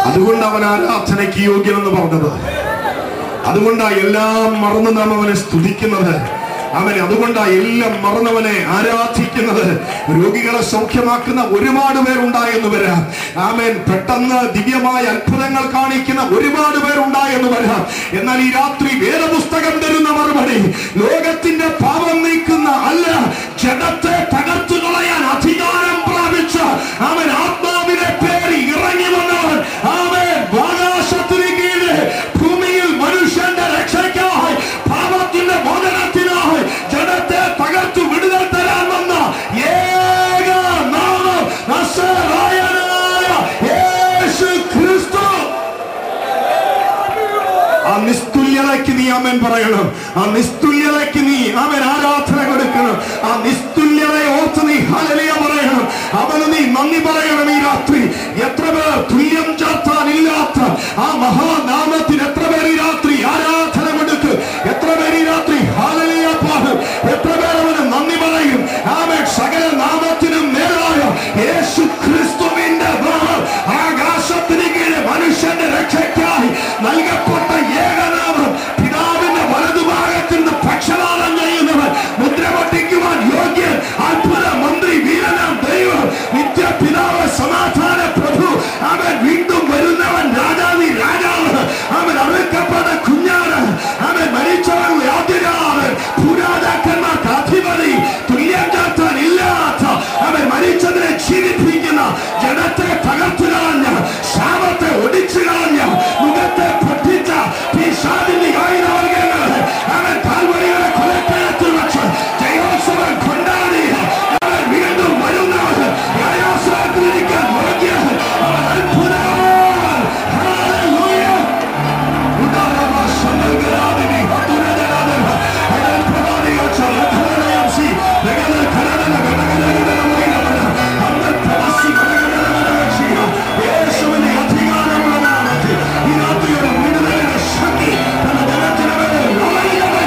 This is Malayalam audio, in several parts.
അതുകൊണ്ട് അവൻ ആരാധനയ്ക്ക് യോഗ്യനെന്ന് പറഞ്ഞത് അതുകൊണ്ടാ എല്ലാം മറന്ന് നാം അവനെ സ്തുതിക്കുന്നത് അവൻ അതുകൊണ്ടാ എല്ലാം മറന്നവനെ ആരാധിക്കുന്നത് രോഗികളെ സൗഖ്യമാക്കുന്ന ഒരുപാട് പേരുണ്ടായെന്ന് വരാം ആമേൻ പെട്ടെന്ന് ദിവ്യമായ അത്ഭുതങ്ങൾ കാണിക്കുന്ന ഒരുപാട് പേരുണ്ടായെന്ന് വരാം എന്നാൽ ഈ രാത്രി വേദപുസ്തകം തരുന്ന മറുപടി ലോകത്തിന്റെ പാപം നീക്കുന്ന അല്ല ജഡത്തെ തകർത്തു കളയാൻ അധികാരം പ്രാപിച്ച അവൻ ആത്മാവിനെ പേരി ഇറങ്ങി വന്നവൻ അവൻ ആകാശത്തിന് കീഴ് ഭൂമിയിൽ മനുഷ്യന്റെ രക്ഷയ്ക്കായി പാപത്തിന്റെ മോചനത്തിനായി ജഡത്തെ തകർത്തു വിടുതൽ തരാൻ വന്ന ഏക നാമം നസറായനായ യേശു ക്രിസ്തു ആ നിസ്തുല്യതയ്ക്ക് നീ അമ്മൻ പറയണം ആ നിസ്തുല്യതയ്ക്ക് നീ അവൻ ആരാധന കൊടുക്കണം ആ നിസ്തുല്യതയെ ഓർത്ത് നീ ഹലലിയ പറയണം അവന് നീ നന്ദി പറയണം ഈ രാത്രി എത്ര പേർ തുല്യം ചേർത്താൻ ഇല്ലാത്ത ആ മഹാനാമത്തിന് എത്ര പേർ ഈ രാത്രി ആരാധന കൊടുക്ക് എത്ര പേർ ഈ രാത്രി ഹലലിയ പാടും എത്ര പേർ അവന് നന്ദി പറയും അവൻ സകല നാമത്തിനും നേരായ യേശു ക്രിസ്തുവിന്റെ നാമം ആകാശത്തിന് കീഴെ മനുഷ്യന്റെ രക്ഷയ്ക്കായി നൽകപ്പെട്ട ഏകനാമം പിതാവിന്റെ വലതുഭാഗത്തിൽ നിന്ന് പക്ഷപാതം ചെയ്യുന്നവൻ മുദ്ര പൊട്ടിക്കുവാൻ യോഗ്യൻ അത്ഭുത മന്ത്രി വീരനാം ദൈവം നിത്യ പിതാവ് സമാധാന പ്രഭു അവൻ വീണ്ടും വരുന്നവൻ രാജാവി രാജാവ് അവൻ അറുക്കപ്പെട്ട കുഞ്ഞാണ് അവൻ മരിച്ചവരുടെ ആദ്യരാവൻ പുരാതാക്കന്മാർക്ക് അധിപതി തുല്യം ചേർത്താൻ ഇല്ലാത്ത അവൻ മരിച്ചതിനെ ജീവിപ്പിക്കുന്ന ജനത്തെ തകർത്തു കളഞ്ഞ ശാപത്തെ ഒടിച്ചു കളഞ്ഞ മുഖത്തെ പൊട്ടിച്ച പിശാചിന്റെ ആയുധവർഗങ്ങൾ അവൻ കാൽവരികളെ കൊലക്കയത്തിൽ വെച്ച് ജയോത്സവം കൊണ്ടാടി അവൻ വീണ്ടും വരുന്നവൻ ന്യായാസനത്തിലിരിക്കാൻ യോഗ്യൻ. അവൻ അത്ഭുതവാൻ. ഹല്ലേലൂയ. ഉദാരമ സമൽഗരാദിനി ഹതുരജനാദന. അവൻ പ്രവാദികൾ ചലധനയം സി. ജഗത കരടന ഗണഗണഗണഗണമൈനവന. അമ്മൻ പ്രവാസി ഗണഗണഗണഗണഗണശിയ. യേശുവിന്റെ അധികാരമുള്ള നാമത്തിൽ ഈ രാത്രി ഒരു വിടുതലിന്റെ ശക്തി തന്റെ ജനത്തിന് മേൽ ഉണരുകയാണ്.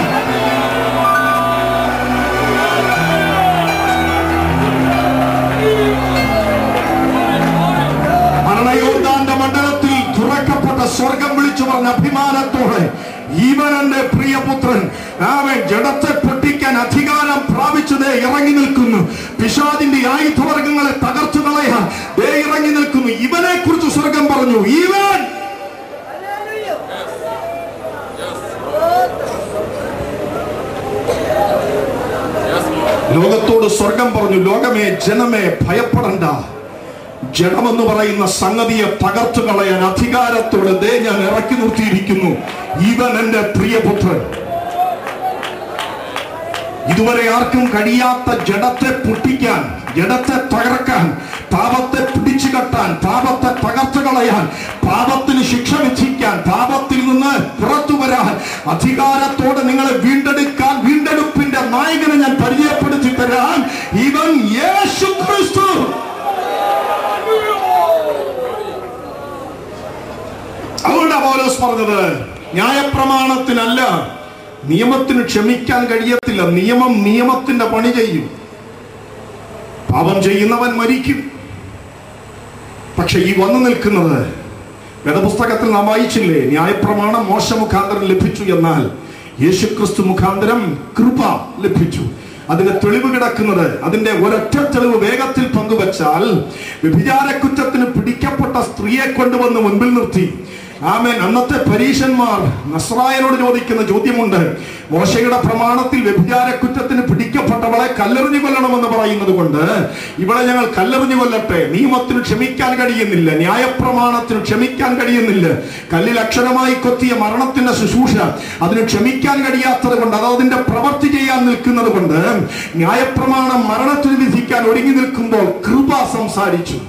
മരണയോദ്ധാന്റെ മണ്ഡലത്തിൽ തുറക്കപ്പെട്ട സ്വർഗം വിളിച്ചു പറഞ്ഞ അഭിമാനത്തോടെ ഇവൻ എന്റെ പ്രിയപുത്രൻ അവൻ ജഡത്തെ പൊട്ടിക്കാൻ അധികാരം പ്രാപിച്ചതേ ഇറങ്ങി നിൽക്കുന്നു പിശാദിന്റെ ആയുധവർഗങ്ങളെ തകർത്തു കളയാൻ ദേ ഇറങ്ങി നിൽക്കുന്നു ഇവനെ കുറിച്ച് സ്വർഗം പറഞ്ഞു ഇവൻ ലോകത്തോട് സ്വർഗം പറഞ്ഞു ലോകമേ ജനമേ ഭയപ്പെടണ്ട ജഡമെന്ന് പറയുന്ന സംഗതിയെ തകർത്തു കളയാൻ അധികാരത്തോടെ ദേ ഞാൻ ഇറക്കി നിർത്തിയിരിക്കുന്നു ഇവൻ എന്റെ പ്രിയപുത്രൻ ഇതുവരെ ആർക്കും കഴിയാത്ത ജഡത്തെ പൊട്ടിക്കാൻ ജഡത്തെ തകർക്കാൻ പാപത്തെ പിടിച്ചു കെട്ടാൻ പാപത്തെ തകർത്തു കളയാൻ പാപത്തിന് ശിക്ഷ വിധിക്കാൻ പാപത്തിൽ നിന്ന് പുറത്തു വരാൻ അധികാരത്തോടെ നിങ്ങളെ വീണ്ടെടുക്കാൻ വീണ്ടെടുപ്പിന്റെ നായകനെ ഞാൻ പരിചയപ്പെടുത്തി തരാൻ ഇവൻ യേശു ക്രിസ്തു അതുകൊണ്ടാ പൗലോസ് പറഞ്ഞത് ന്യായപ്രമാണത്തിനല്ല നിയമത്തിന് ക്ഷമിക്കാൻ കഴിയത്തില്ല നിയമം നിയമത്തിന്റെ പണി ചെയ്യും പാപം ചെയ്യുന്നവൻ മരിക്കും പക്ഷെ ഈ വന്നു നിൽക്കുന്നത് വേദപുസ്തകത്തിൽ നാം വായിച്ചില്ലേ ന്യായപ്രമാണം മോശ മുഖാന്തരം ലഭിച്ചു എന്നാൽ യേശുക്രിസ്തു മുഖാന്തരം കൃപ ലഭിച്ചു അതിന്റെ തെളിവ് കിടക്കുന്നത് അതിന്റെ ഒരൊറ്റ തെളിവ് വേഗത്തിൽ പങ്കുവച്ചാൽ വ്യഭിചാര കുറ്റത്തിന് പിടിക്കപ്പെട്ട സ്ത്രീയെ കൊണ്ടുവന്ന് മുൻപിൽ നിർത്തി ആമേൻ അന്നത്തെ പരീശന്മാർ നസ്രായനോട് ചോദിക്കുന്ന ചോദ്യമുണ്ട് മോശയുടെ പ്രമാണത്തിൽ വ്യഭിചാര കുറ്റത്തിന് പിടിക്കപ്പെട്ടവളെ കല്ലെറിഞ്ഞു കൊല്ലണമെന്ന് പറയുന്നത് കൊണ്ട് ഇവളെ ഞങ്ങൾ കല്ലെറിഞ്ഞു കൊല്ലട്ടെ നിയമത്തിന് ക്ഷമിക്കാൻ കഴിയുന്നില്ല ന്യായപ്രമാണത്തിന് ക്ഷമിക്കാൻ കഴിയുന്നില്ല കല്ലിൽ അക്ഷരമായി കൊത്തിയ മരണത്തിന്റെ ശുശ്രൂഷ അതിന് ക്ഷമിക്കാൻ കഴിയാത്തത് കൊണ്ട് അത് അതിന്റെ പ്രവർത്തി ചെയ്യാൻ നിൽക്കുന്നത് കൊണ്ട് ന്യായപ്രമാണം മരണത്തിന് വിധിക്കാൻ ഒരുങ്ങി നിൽക്കുമ്പോൾ കൃപ സംസാരിച്ചു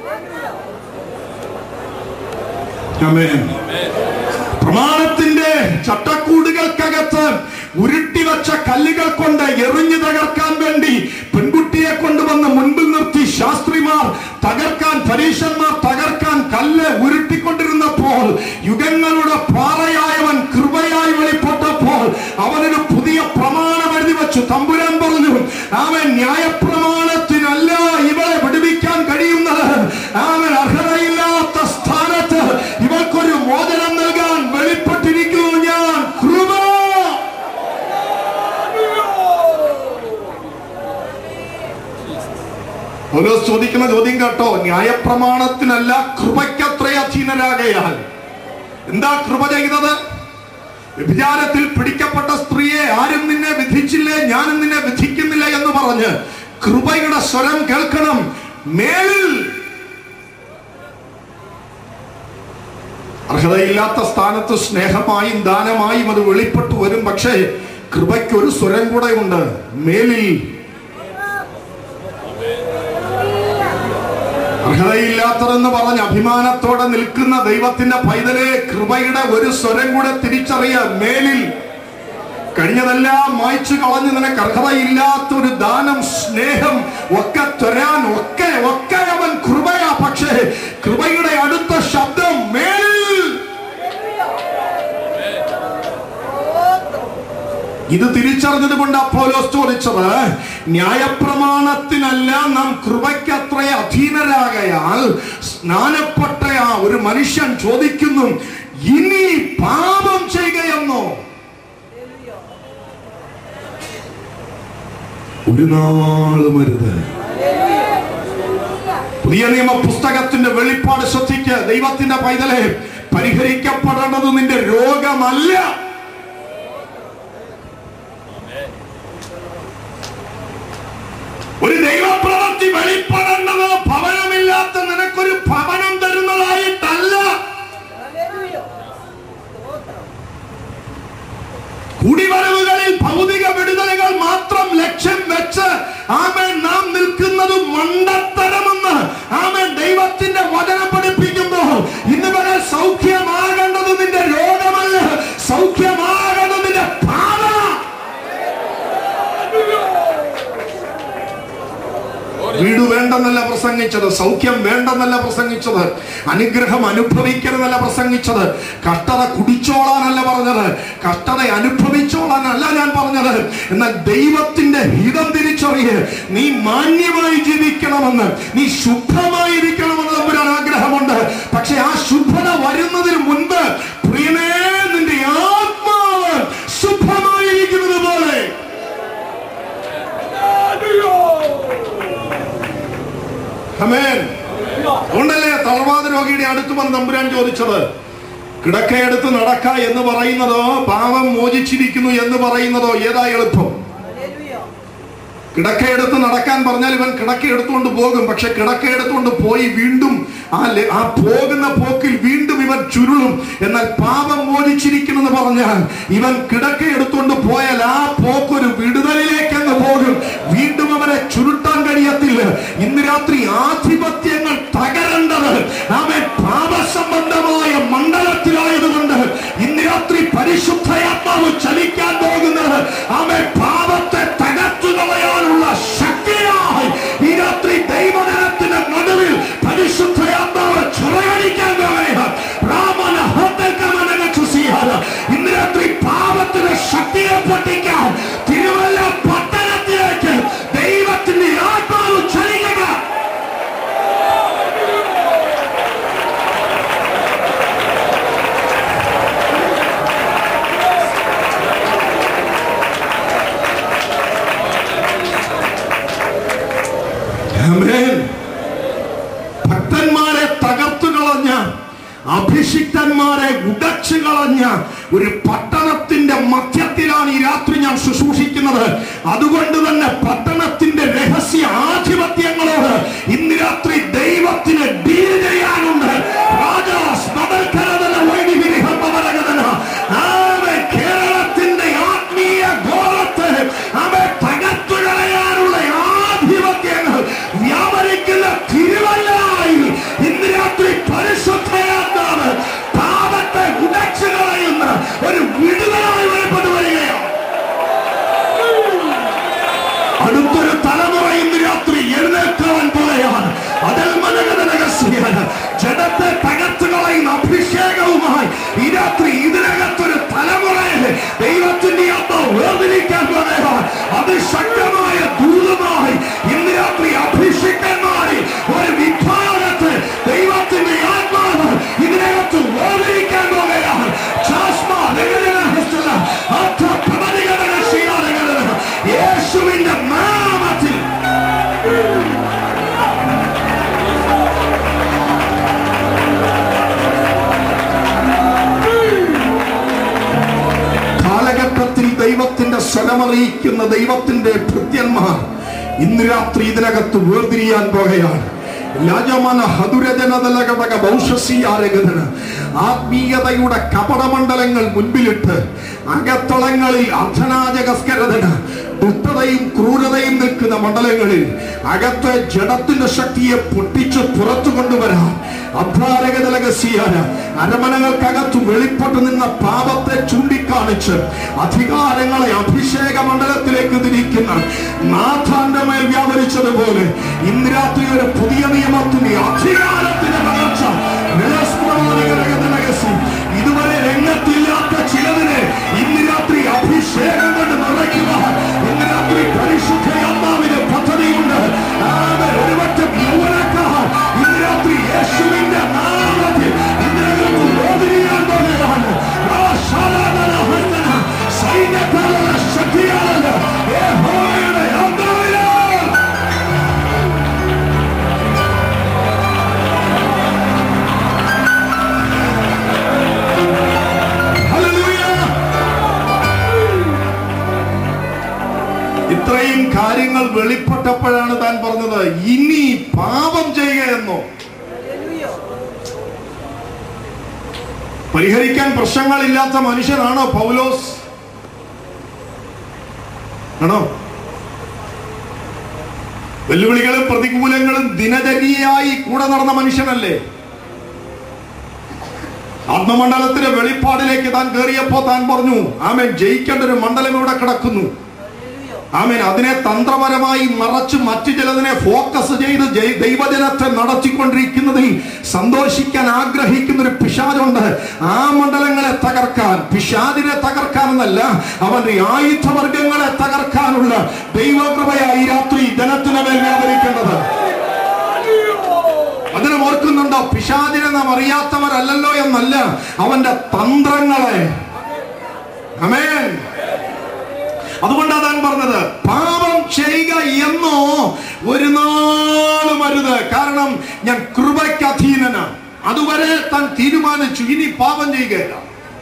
ആമേൻ. പ്രമാണത്തിന്റെ ചട്ടക്കൂടുകൾക്കകത്ത് ഉരുട്ടിവച്ച കല്ലുകൾ കൊണ്ട് എറിഞ്ഞു തകർക്കാൻ വേണ്ടി പെൺകുട്ടിയെ കൊണ്ടുവന്ന് മുൻപിൽ നിർത്തി ശാസ്ത്രിമാർ തകർക്കാൻ പരീക്ഷന്മാർ തകർക്കാൻ കല്ല് ഉരുട്ടിക്കൊണ്ടിരുന്നപ്പോൾ യുഗങ്ങളുടെ പാറയായവൻ കൃപയായി വെളിപ്പെട്ടപ്പോൾ അവനൊരു പുതിയ പ്രമാണം എഴുതി വെച്ചു തമ്പുരാൻ പറഞ്ഞു അവൻ ന്യായപ്രമാണത്തിനല്ല ഇവളെ വിടുവിക്കാൻ കഴിയുന്നത് അവൻ അർഹതയില്ലാത്ത സ്ഥാനത്ത് പൗലോസ് ചോദിക്കുന്ന ചോദ്യം കേട്ടോ ന്യായപ്രമാണത്തിനല്ല കൃപയ്ക്കത്ര അധീനരാകയാൽ എന്താ കൃപ ചെയ്തത് വ്യഭിചാരത്തിൽ പിടിക്കപ്പെട്ട സ്ത്രീയെ ആരും നിന്നെ വിധിച്ചില്ലേ ഞാനും നിന്നെ വിധിക്കുന്നില്ല എന്ന് പറഞ്ഞ് കൃപയുടെ സ്വരം കേൾക്കണം മേലിൽ അർഹതയില്ലാത്ത സ്ഥാനത്ത് സ്നേഹമായും ദാനമായും അത് വെളിപ്പെട്ടു വരും പക്ഷേ കൃപയ്ക്ക് ഒരു സ്വരം കൂടെ ഉണ്ട് മേലിൽ അർഹതയില്ലാത്തതെന്ന് പറഞ്ഞ് അഭിമാനത്തോടെ നിൽക്കുന്ന ദൈവത്തിന്റെ പൈതലെ കൃപയുടെ ഒരു സ്വരം കൂടെ തിരിച്ചറിയ മേലിൽ കഴിഞ്ഞതെല്ലാം മായ്ച്ചു കളഞ്ഞ് നിനക്ക് അർഹതയില്ലാത്ത ഒരു ദാനം സ്നേഹം ഒക്കെ തരാൻ ഒക്കെ ഒക്കെ അവൻ കൃപയാ പക്ഷേ കൃപയുടെ അടുത്ത ശബ്ദം മേലിൽ ഇത് തിരിച്ചറിഞ്ഞത് കൊണ്ട് അപ്പോലോസ് ചോദിച്ചത് ന്യായപ്രമാണത്തിനല്ല നാം കൃപയ്ക്കത്ര അധീനരാകയാൽ സ്നാനപ്പെട്ട ആ ഒരു മനുഷ്യൻ ചോദിക്കുന്നു ഇനി പാപം ചെയ്യുകയെന്നോ ഒരു നാളും അരുത് പുതിയ നിയമ പുസ്തകത്തിന്റെ വെളിപ്പാട് ശ്രദ്ധിക്ക് ദൈവത്തിന്റെ പൈതലെ പരിഹരിക്കപ്പെടേണ്ടത് നിന്റെ രോഗമല്ല ഒരു ദൈവപ്രവൃത്തി വെളിപ്പെടേണ്ടത് ഭവനമില്ലാത്ത നിനക്കൊരു ഭവനം തരുന്നതായിട്ടല്ല കുടിവരവുകളിൽ ഭൗതിക വിടുതലുകൾ മാത്രം ലക്ഷ്യം വെച്ച് ആമേൻ നാം നിൽക്കുന്നത് മണ്ടത്തരമെന്ന് ആമേൻ ദൈവത്തിന്റെ വചനം പഠിപ്പിക്കുന്നു ഇന്ന് വരെ സൗഖ്യമാകേണ്ടത് നിന്റെ രോഗമല്ല സൗഖ്യമാകേണ്ടത് നിന്റെ പാത വീട് വേണ്ടെന്നല്ല പ്രസംഗിച്ചത് സൗഖ്യം വേണ്ടെന്നല്ല പ്രസംഗിച്ചത് അനുഗ്രഹം അനുഭവിക്കരുതല്ല പ്രസംഗിച്ചത് കഷ്ടത കുടിച്ചോളാനല്ല പറഞ്ഞത് കഷ്ടത അനുഭവിച്ചോളാനല്ല ഞാൻ പറഞ്ഞത് എന്നാൽ ദൈവത്തിന്റെ ഹിതം തിരിച്ചറിയ് നീ മാന്യമായി ജീവിക്കണമെന്ന് നീ ശുദ്ധമായിരിക്കണമെന്ന് തമ്പുരാൻ ആഗ്രഹമുണ്ട് പക്ഷെ ആ ശുദ്ധത വരുന്നതിന് മുൻപ് പ്രിയനേ നിന്റെ ആത്മാവ് ശുദ്ധമായിരിക്കുന്നത് പോലെ ആമേൻ. അതുകൊണ്ടല്ലേ തളർവാദ രോഗിയുടെ അടുത്ത് വന്ന് തമ്പുരാൻ ചോദിച്ചത് കിടക്കയെടുത്ത് നടക്ക എന്ന് പറയുന്നതോ പാവം മോചിച്ചിരിക്കുന്നു എന്ന് പറയുന്നതോ ഏതാ എളുപ്പം കിടക്കയെടുത്ത് നടക്കാൻ പറഞ്ഞാൽ ഇവൻ കിടക്ക എടുത്തുകൊണ്ട് പോകും പക്ഷെ കിടക്ക എടുത്തുകൊണ്ട് പോയി വീണ്ടും ആ ലെ- ആ പോകുന്ന പോക്കിൽ വീണ്ടും ഇവൻ ചുരുളും എന്നാൽ പാപം മോചിച്ചിരിക്കുന്നെന്ന് പറഞ്ഞാൽ ഇവൻ കിടക്ക എടുത്തുകൊണ്ട് പോയാൽ ആ പോക്കൊരു വിടുതലിലേക്ക് അങ്ങ് പോകും വീണ്ടും അവനെ ചുരുട്ടാൻ കഴിയത്തില്ല ഇന്ന് രാത്രി ആധിപത്യങ്ങൾ തകരേണ്ടത് അവൻ പാപസംബന്ധമായ മണ്ഡലത്തിലായതുകൊണ്ട് ഇന്ന് രാത്രി പരിശുദ്ധയാത്മാവ് ചലിക്കാൻ പോകുന്നത് അവൻ പാപത്തെ തകർത്തു കളയാനുള്ള ശക്തിയായി ഈ രാത്രി ദൈവജനത്തിന്റെ നടുവിൽ പരിശുദ്ധയാത്മാവ് ചിറകടിക്കാൻ പോകുകയാണ്. രാമന ഹൃദയകമനക ചുസിയാൽ ഇന്ന് രാത്രി പാപത്തിന്റെ ശക്തിയെ പൊട്ടിക്കാൻ തിരുവല്ല പട്ടണത്തിലേക്ക് ദൈവത്തിന്റെ ആത്മാവ് ചലിക്കുക ആമേൻ. ഭക്തന്മാരെ തകർത്തു കളഞ്ഞ അഭിഷിക്തന്മാരെ ഉടച്ചു കളഞ്ഞ ഒരു പട്ടണത്തിന്റെ മധ്യത്തിലാണ് ഈ രാത്രി ഞാൻ ശുശ്രൂഷിക്കുന്നത് അതുകൊണ്ട് തന്നെ പട്ടണത്തിന്റെ രഹസ്യ ആധിപത്യങ്ങളോട് ഇന്ന് രാത്രി ദൈവത്തിന് ഡീൽ ചെയ്യാനുണ്ട് രാജാസ് ബദൽക്കരതന വൈദികരിഹം പവരകതന. ആമേൻ. കേരളത്തിന്റെ ആത്മീയ ഗോളത്തെ അവൻ തകർത്തു കളയാനുള്ള ആധിപത്യങ്ങൾ വ്യാപരിക്കുന്ന തിരുവല്ലായി ഇന്ന് രാത്രി പരിശുദ്ധയാത്മാവ് പാപത്തെ ഉടച്ചു കളയുന്ന ഒരു വിടുതലായി വെളിപ്പെട്ടു വരികയാണ് അടുത്തൊരു തലമുറ ഇന്ന് രാത്രി എഴുന്നേൽക്കുവാൻ പോലെയാണ് അതിൽ മനഗണനക ദൈവത്തിന്റെ സ്വരമറിയിക്കുന്ന ദൈവത്തിന്റെ ഭൃത്യന്മാർ ഇന്ന് രാത്രി ഇതിനകത്ത് വേർതിരിയാൻ പോകുകയാണ് യാജമാന ഹതുരജനതലകടക ഭൗഷസിയാരകഥന ആത്മീയതയുടെ കപടമണ്ഡലങ്ങൾ മുൻപിലിട്ട് അകത്തളങ്ങളിൽ അർദ്ധനാജകസ്കരതന ദുഷ്ടതയും ക്രൂരതയും നിൽക്കുന്ന മണ്ഡലങ്ങളിൽ അകത്തെ ജഡത്തിന്റെ ശക്തിയെ പൊട്ടിച്ച് പുറത്തു കൊണ്ടുവരാൻ അധ്വാരകതലകസിയാന അരമനകൾക്കകത്ത് വെളിപ്പെട്ടു നിന്ന പാപത്തെ ചൂണ്ടിക്കാണിച്ച് അധികാരങ്ങളെ അഭിഷേക മണ്ഡലത്തിലേക്ക് തിരിക്കുന്ന നാഥാന്റെ മേൽ വ്യാപരിച്ചതുപോലെ ഇന്ന് രാത്രി ഒരു പുതിയ നിയമത്തിന്റെ അധികാരത്തിന്റെ വളർച്ച നിരസ്പ്രമാണികരകതലകസി ഇതുവരെ രംഗത്തില്ലാത്ത ചിലതിനെ ഇന്ന് രാത്രി അഭിഷേകം കൊണ്ട് നിറയ്ക്കുവാൻ ഇന്ന് രാത്രി പരിശുദ്ധ അമ്മാവിന് പദ്ധതിയുണ്ട് ആമേൻ. ഒരുപറ്റം യൗവനക്കാർ ഇന്ന് രാത്രി യേശുവിന്റെ നാമത്തിൽ ഇതിനകത്ത് വേർതിരിയാൻ പോകുകയാണ്. ആ ശാലാതലഹന്തന സൈന്യക്കാരുടെ ശക്തിയാലല്ല യഹോവയുടെ ആത്മാവിനാൽ ഹല്ലേലൂയ. ഇത്രയും കാര്യങ്ങൾ വെളിപ്പെട്ടപ്പോഴാണ് താൻ പറഞ്ഞത് ഇനി പാപം ചെയ്യുക എന്നോ പരിഹരിക്കാൻ പ്രശ്നങ്ങളില്ലാത്ത മനുഷ്യനാണോ പൗലോസ് ആണോ വെല്ലുവിളികളും പ്രതികൂലങ്ങളും ദിനചര്യയായി കൂടെ നടന്ന മനുഷ്യനല്ലേ ആത്മമണ്ഡലത്തിലെ വെളിപ്പാടിലേക്ക് താൻ കയറിയപ്പോ താൻ പറഞ്ഞു ആമേൻ ജയിക്കേണ്ട ഒരു മണ്ഡലം ഇവിടെ കിടക്കുന്നു ആമേൻ അതിനെ തന്ത്രപരമായി മറച്ച് മറ്റു ചിലതിനെ ഫോക്കസ് ചെയ്ത് ജയ്- ദൈവജനത്തെ നടത്തിക്കൊണ്ടിരിക്കുന്നതിൽ സന്തോഷിക്കാൻ ആഗ്രഹിക്കുന്ന ഒരു പിശാചുണ്ട് ആ മണ്ഡലങ്ങളെ തകർക്കാൻ പിശാചിനെ തകർക്കാൻ എന്നല്ല അവന്റെ ആയുധവർഗങ്ങളെ തകർക്കാനുള്ള ദൈവകൃപയായി രാത്രി ജനത്തിന് മേൽ വ്യാപരിക്കേണ്ടത് അതിനെ ഓർക്കുന്നുണ്ടോ പിശാചിനെ നാം അറിയാത്തവരല്ലല്ലോ എന്നല്ല അവന്റെ തന്ത്രങ്ങളെ അമേൻ അതുകൊണ്ടാണ് താൻ പറഞ്ഞത് പാപം ചെയ്യുക എന്നോ ഒരു നാളും അരുത് കാരണം ഞാൻ കൃപയ്ക്ക് അധീനനാണ് അതുവരെ താൻ തീരുമാനിച്ചു ഇനി പാപം ചെയ്യുകയില്ല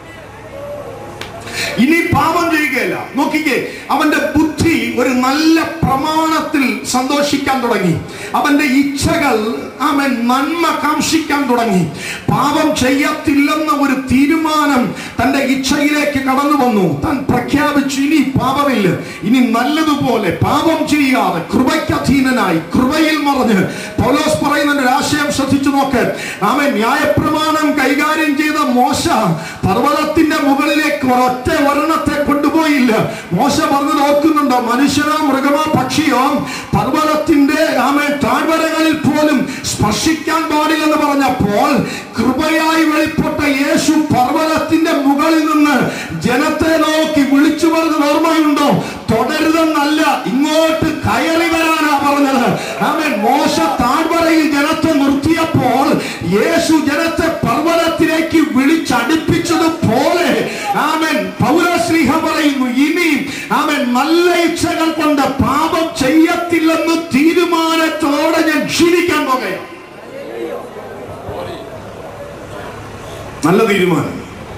ഇനി പാപം ചെയ്യുകയില്ല നോക്കിക്കേ അവന്റെ ബുദ്ധി ഒരു നല്ല പ്രമാണത്തിൽ സന്തോഷിക്കാൻ തുടങ്ങി അവന്റെ ഇച്ഛകൾ അവൻ നന്മ കാംക്ഷിക്കാൻ തുടങ്ങി പാപം ചെയ്യത്തില്ലെന്ന ഒരു തീരുമാനം തന്റെ ഇച്ഛയിലേക്ക് കടന്നു വന്നു താൻ പ്രഖ്യാപിച്ചു ഇനി പാപമില്ല ഇനി നല്ലതുപോലെ പാപം ചെയ്യാതെ കൃപയ്ക്കധീനനായി കൃപയിൽ മറഞ്ഞ് പൗലോസ് പറയുന്ന ഒരു ആശയം ശ്രദ്ധിച്ചു നോക്ക് അവൻ ന്യായപ്രമാണം കൈകാര്യം ചെയ്ത മോശ പർവ്വതത്തിന്റെ മുകളിലേക്ക് ഒരൊറ്റ ഒരെണ്ണത്തെ കൊണ്ടുപോയില്ല മോശ പറഞ്ഞത് ഓർക്കുന്നുണ്ടോ മനുഷ്യനോ മൃഗമോ പക്ഷിയോ പർവ്വതത്തിന്റെ ആമേ താഴ്വരകളിൽ പോലും സ്പർശിക്കാൻ പാടില്ലെന്ന് പറഞ്ഞപ്പോൾ കൃപയായി വെളിപ്പെട്ട യേശു പർവ്വതത്തിന്റെ മുകളിൽ നിന്ന് ജനത്തെ നോക്കി വിളിച്ചു പറഞ്ഞത് ഓർമ്മയുണ്ടോ തുടരുതെന്നല്ല ഇങ്ങോട്ട് കയറി വരാനാ പറഞ്ഞത് ആമേൻ മോശ താഴ്വരയിൽ ജനത്തെ നിർത്തിയപ്പോൾ യേശു ജനത്തെ പർവ്വതത്തിലേക്ക് വിളിച്ചടുപ്പിച്ചതുപോലെ ആമേൻ പൗരശ്രീഹ പറയുന്നു ഇനി ആമേൻ നല്ല ഇച്ഛകൾ കൊണ്ട് പാപം ചെയ്യത്തില്ലെന്ന് തീരുമാനത്തോടെ ഞാൻ ക്ഷീണിക്കാൻ പോകുകയാണ് നല്ല തീരുമാനം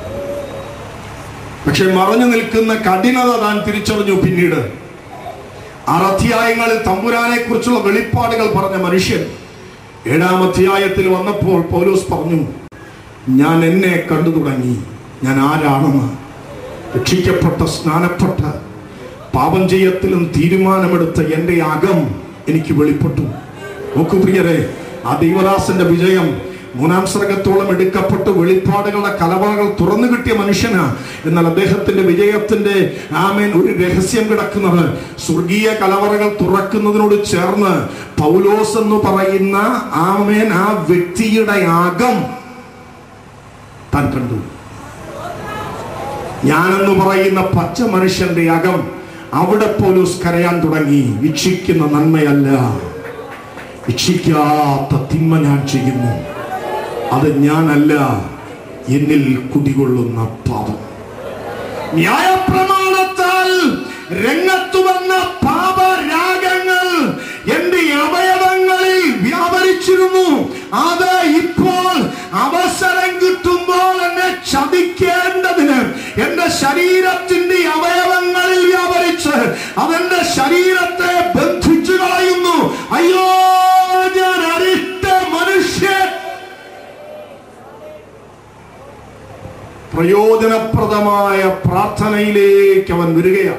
പക്ഷെ മറഞ്ഞു നിൽക്കുന്ന കഠിനത താൻ തിരിച്ചറിഞ്ഞു പിന്നീട് ആറ് അധ്യായങ്ങളിൽ തമ്പുരാനെ കുറിച്ചുള്ള വെളിപ്പാടുകൾ പറഞ്ഞ മനുഷ്യൻ ഏഴാം അധ്യായത്തിൽ വന്നപ്പോൾ പൗലോസ് പറഞ്ഞു ഞാൻ എന്നെ കണ്ടു തുടങ്ങി ഞാൻ ആരാണെന്ന് രക്ഷിക്കപ്പെട്ട സ്നാനപ്പെട്ട പാപം ചെയ്യത്തിലും തീരുമാനമെടുത്ത എൻ്റെ അകം എനിക്ക് വെളിപ്പെട്ടു നോക്കൂ പ്രിയരെ ആ ദൈവദാസന്റെ വിജയം മൂന്നാം സർഗത്തോളം എടുക്കപ്പെട്ട് വെളിപ്പാടുകളുടെ കലവറകൾ തുറന്നു കിട്ടിയ മനുഷ്യനാ എന്നാൽ അദ്ദേഹത്തിന്റെ വിജയത്തിന്റെ ആമേൻ ഒരു രഹസ്യം കിടക്കുന്നത് സ്വർഗീയ കലവറകൾ തുറക്കുന്നതിനോട് ചേർന്ന് പൗലോസ് എന്ന് പറയുന്ന ആമേൻ ആ വ്യക്തിയുടെ അകം താൻ കണ്ടു ഞാനെന്ന് പറയുന്ന പച്ച മനുഷ്യന്റെ അകം അവിടെ പോലീസ് കരയാൻ തുടങ്ങി ഇച്ഛിക്കുന്ന നന്മയല്ല ഇച്ഛിക്കാത്ത തിന്മ ഞാൻ ചെയ്യുന്നു അത് ഞാനല്ല എന്നിൽ കുടികൊള്ളുന്ന പാപം ന്യായപ്രമാണത്താൽ രംഗത്തു വന്ന പാപരാഗങ്ങൾ എന്റെ അവയവങ്ങളിൽ വ്യാപരിച്ചിരുന്നു അത് ഇപ്പോൾ അവസരം കിട്ടുമ്പോൾ എന്നെ ചതിക്കേണ്ടതിന് എന്റെ ശരീരത്തിന്റെ അവയവങ്ങളിൽ പ്രയോജനപ്രദമായ പ്രാർത്ഥനയിലേക്ക് അവൻ വരികയാണ്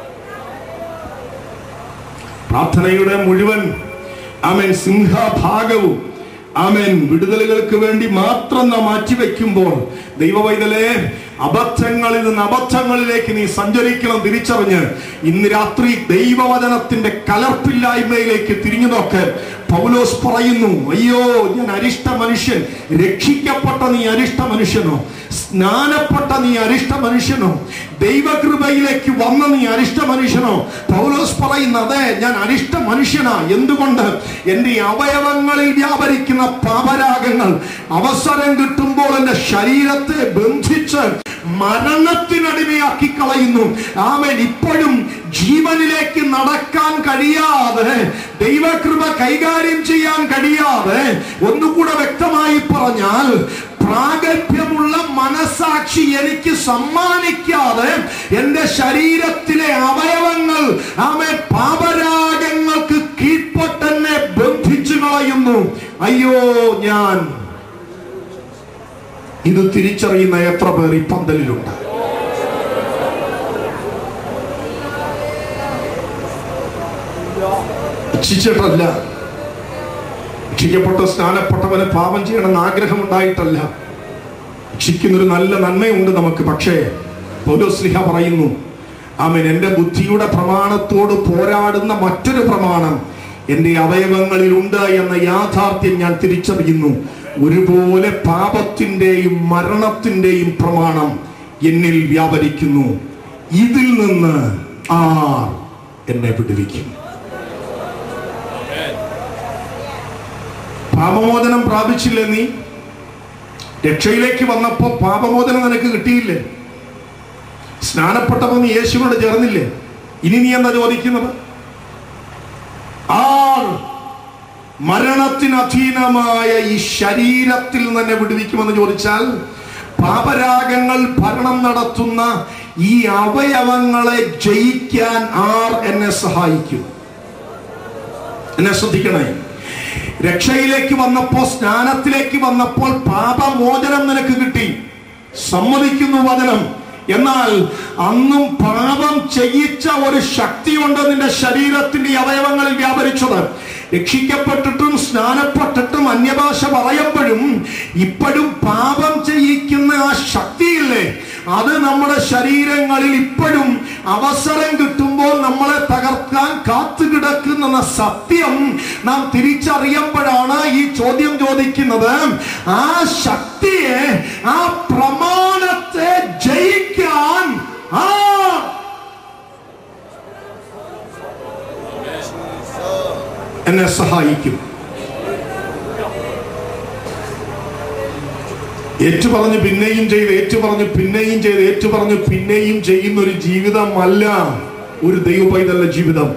പ്രാർത്ഥനയുടെ മുഴുവൻ ആമൻ സിംഹഭാഗവും ആമൻ വിടുതലുകൾക്ക് വേണ്ടി മാത്രം നാം മാറ്റിവെക്കുമ്പോൾ ദൈവവൈതലേ അബദ്ധങ്ങളിൽ നിന്ന് അബദ്ധങ്ങളിലേക്ക് നീ സഞ്ചരിക്കണം തിരിച്ചറിഞ്ഞ് ഇന്ന് രാത്രി ദൈവവചനത്തിന്റെ കലർപ്പില്ലായ്മയിലേക്ക് തിരിഞ്ഞു നോക്ക് പൗലോസ് പറയുന്നു അയ്യോ ഞാൻ അരിഷ്ട മനുഷ്യൻ രക്ഷിക്കപ്പെട്ട നീ അരിഷ്ട മനുഷ്യനോ സ്നാനപ്പെട്ട നീ അരിഷ്ട മനുഷ്യനോ ദൈവകൃപയിലേക്ക് വന്ന നീ അരിഷ്ട മനുഷ്യനോ പൗലോസ് പറയുന്ന അതെ ഞാൻ അരിഷ്ട മനുഷ്യനാ എന്തുകൊണ്ട് എൻ്റെ ഈ അവയവങ്ങളിൽ വ്യാപരിക്കുന്ന പാപരാഗങ്ങൾ അവസരം കിട്ടുമ്പോൾ എൻ്റെ ശരീരത്തെ ബന്ധിച്ച് മരണത്തിനടിമയാക്കി കളയുന്നു ആമേൻ ഇപ്പോഴും ജീവനിലേക്ക് നടക്കാൻ കഴിയാതെ ദൈവകൃപ കൈകാര്യം ചെയ്യാൻ കഴിയാതെ ഒന്നുകൂടെ വ്യക്തമായി പറഞ്ഞാൽ പ്രാഗൽഭ്യമുള്ള മനസാക്ഷി എനിക്ക് സമ്മാനിക്കാതെ എൻ്റെ ശരീരത്തിലെ അവയവങ്ങൾ ആമേ പാപരാഗങ്ങൾക്ക് കീഴ്പ്പെട്ടെന്നെ ബന്ധിച്ചു കളയുന്നു അയ്യോ ഞാൻ ഇത് തിരിച്ചറിയുന്ന എത്ര പേർ ഈ പന്തലിലുണ്ട് ഇച്ഛിച്ചിട്ടല്ല രക്ഷിക്കപ്പെട്ട സ്നാനപ്പെട്ടവന് പാപം ചെയ്യണമെന്ന് ആഗ്രഹമുണ്ടായിട്ടല്ല രക്ഷിക്കുന്നൊരു നല്ല നന്മയുണ്ട് നമുക്ക് പക്ഷേ പൗലോസ്ലിഹ പറയുന്നു ആമൻ എൻ്റെ ബുദ്ധിയുടെ പ്രമാണത്തോട് പോരാടുന്ന മറ്റൊരു പ്രമാണം എൻ്റെ അവയവങ്ങളിലുണ്ട് എന്ന യാഥാർത്ഥ്യം ഞാൻ തിരിച്ചറിയുന്നു ഒരുപോലെ പാപത്തിൻ്റെയും മരണത്തിൻ്റെയും പ്രമാണം എന്നിൽ വ്യാപരിക്കുന്നു ഇതിൽ നിന്ന് ആർ എന്നെ വിടുവിക്കും പാപമോചനം പ്രാപിച്ചില്ലേ നീ രക്ഷയിലേക്ക് വന്നപ്പോ പാപമോചനം നിനക്ക് കിട്ടിയില്ലേ സ്നാനപ്പെട്ടപ്പോ നീ യേശുവിനോട് ചേർന്നില്ലേ ഇനി നീ എന്താ ചോദിക്കുന്നത് ആർ മരണത്തിന് അധീനമായ ഈ ശരീരത്തിൽ തന്നെ വിടുവിക്കുമെന്ന് ചോദിച്ചാൽ പാപരാഗങ്ങൾ ഭരണം നടത്തുന്ന ഈ അവയവങ്ങളെ ജയിക്കാൻ ആർ എന്നെ സഹായിക്കും എന്നെ ശ്രദ്ധിക്കണേ രക്ഷയിലേക്ക് വന്നപ്പോൾ സ്നാനത്തിലേക്ക് വന്നപ്പോൾ പാപമോചനം നിനക്ക് കിട്ടി സമ്മതിക്കുന്നു വചനം എന്നാൽ അന്നും പാപം ചെയ്യിച്ച ഒരു ശക്തിയുണ്ട് നിന്റെ ശരീരത്തിന്റെ ഈ അവയവങ്ങളിൽ വ്യാപരിച്ചത് രക്ഷിക്കപ്പെട്ടിട്ടും സ്നാനപ്പെട്ടിട്ടും അന്യഭാഷ പറയുമ്പോഴും ഇപ്പോഴും പാപം ചെയ്യിക്കുന്ന ആ ശക്തിയില്ലേ അത് നമ്മുടെ ശരീരങ്ങളിൽ ഇപ്പോഴും അവസരം കിട്ടുമ്പോൾ നമ്മളെ തകർക്കാൻ കാത്തു കിടക്കുന്ന സത്യം നാം തിരിച്ചറിയുമ്പോഴാണ് ഈ ചോദ്യം ചോദിക്കുന്നത് ആ ശക്തിയെ ആ പ്രമാണത്തെ ജയിക്കാൻ ആ എന്നെ സഹായിക്കും ഏറ്റുപറഞ്ഞ് പിന്നെയും ചെയ്ത് ഏറ്റുപറഞ്ഞ് പിന്നെയും ചെയ്ത് ഏറ്റുപറഞ്ഞ് പിന്നെയും ചെയ്യുന്ന ഒരു ജീവിതമല്ല ഒരു ദൈവ പൈതലുള്ള ജീവിതം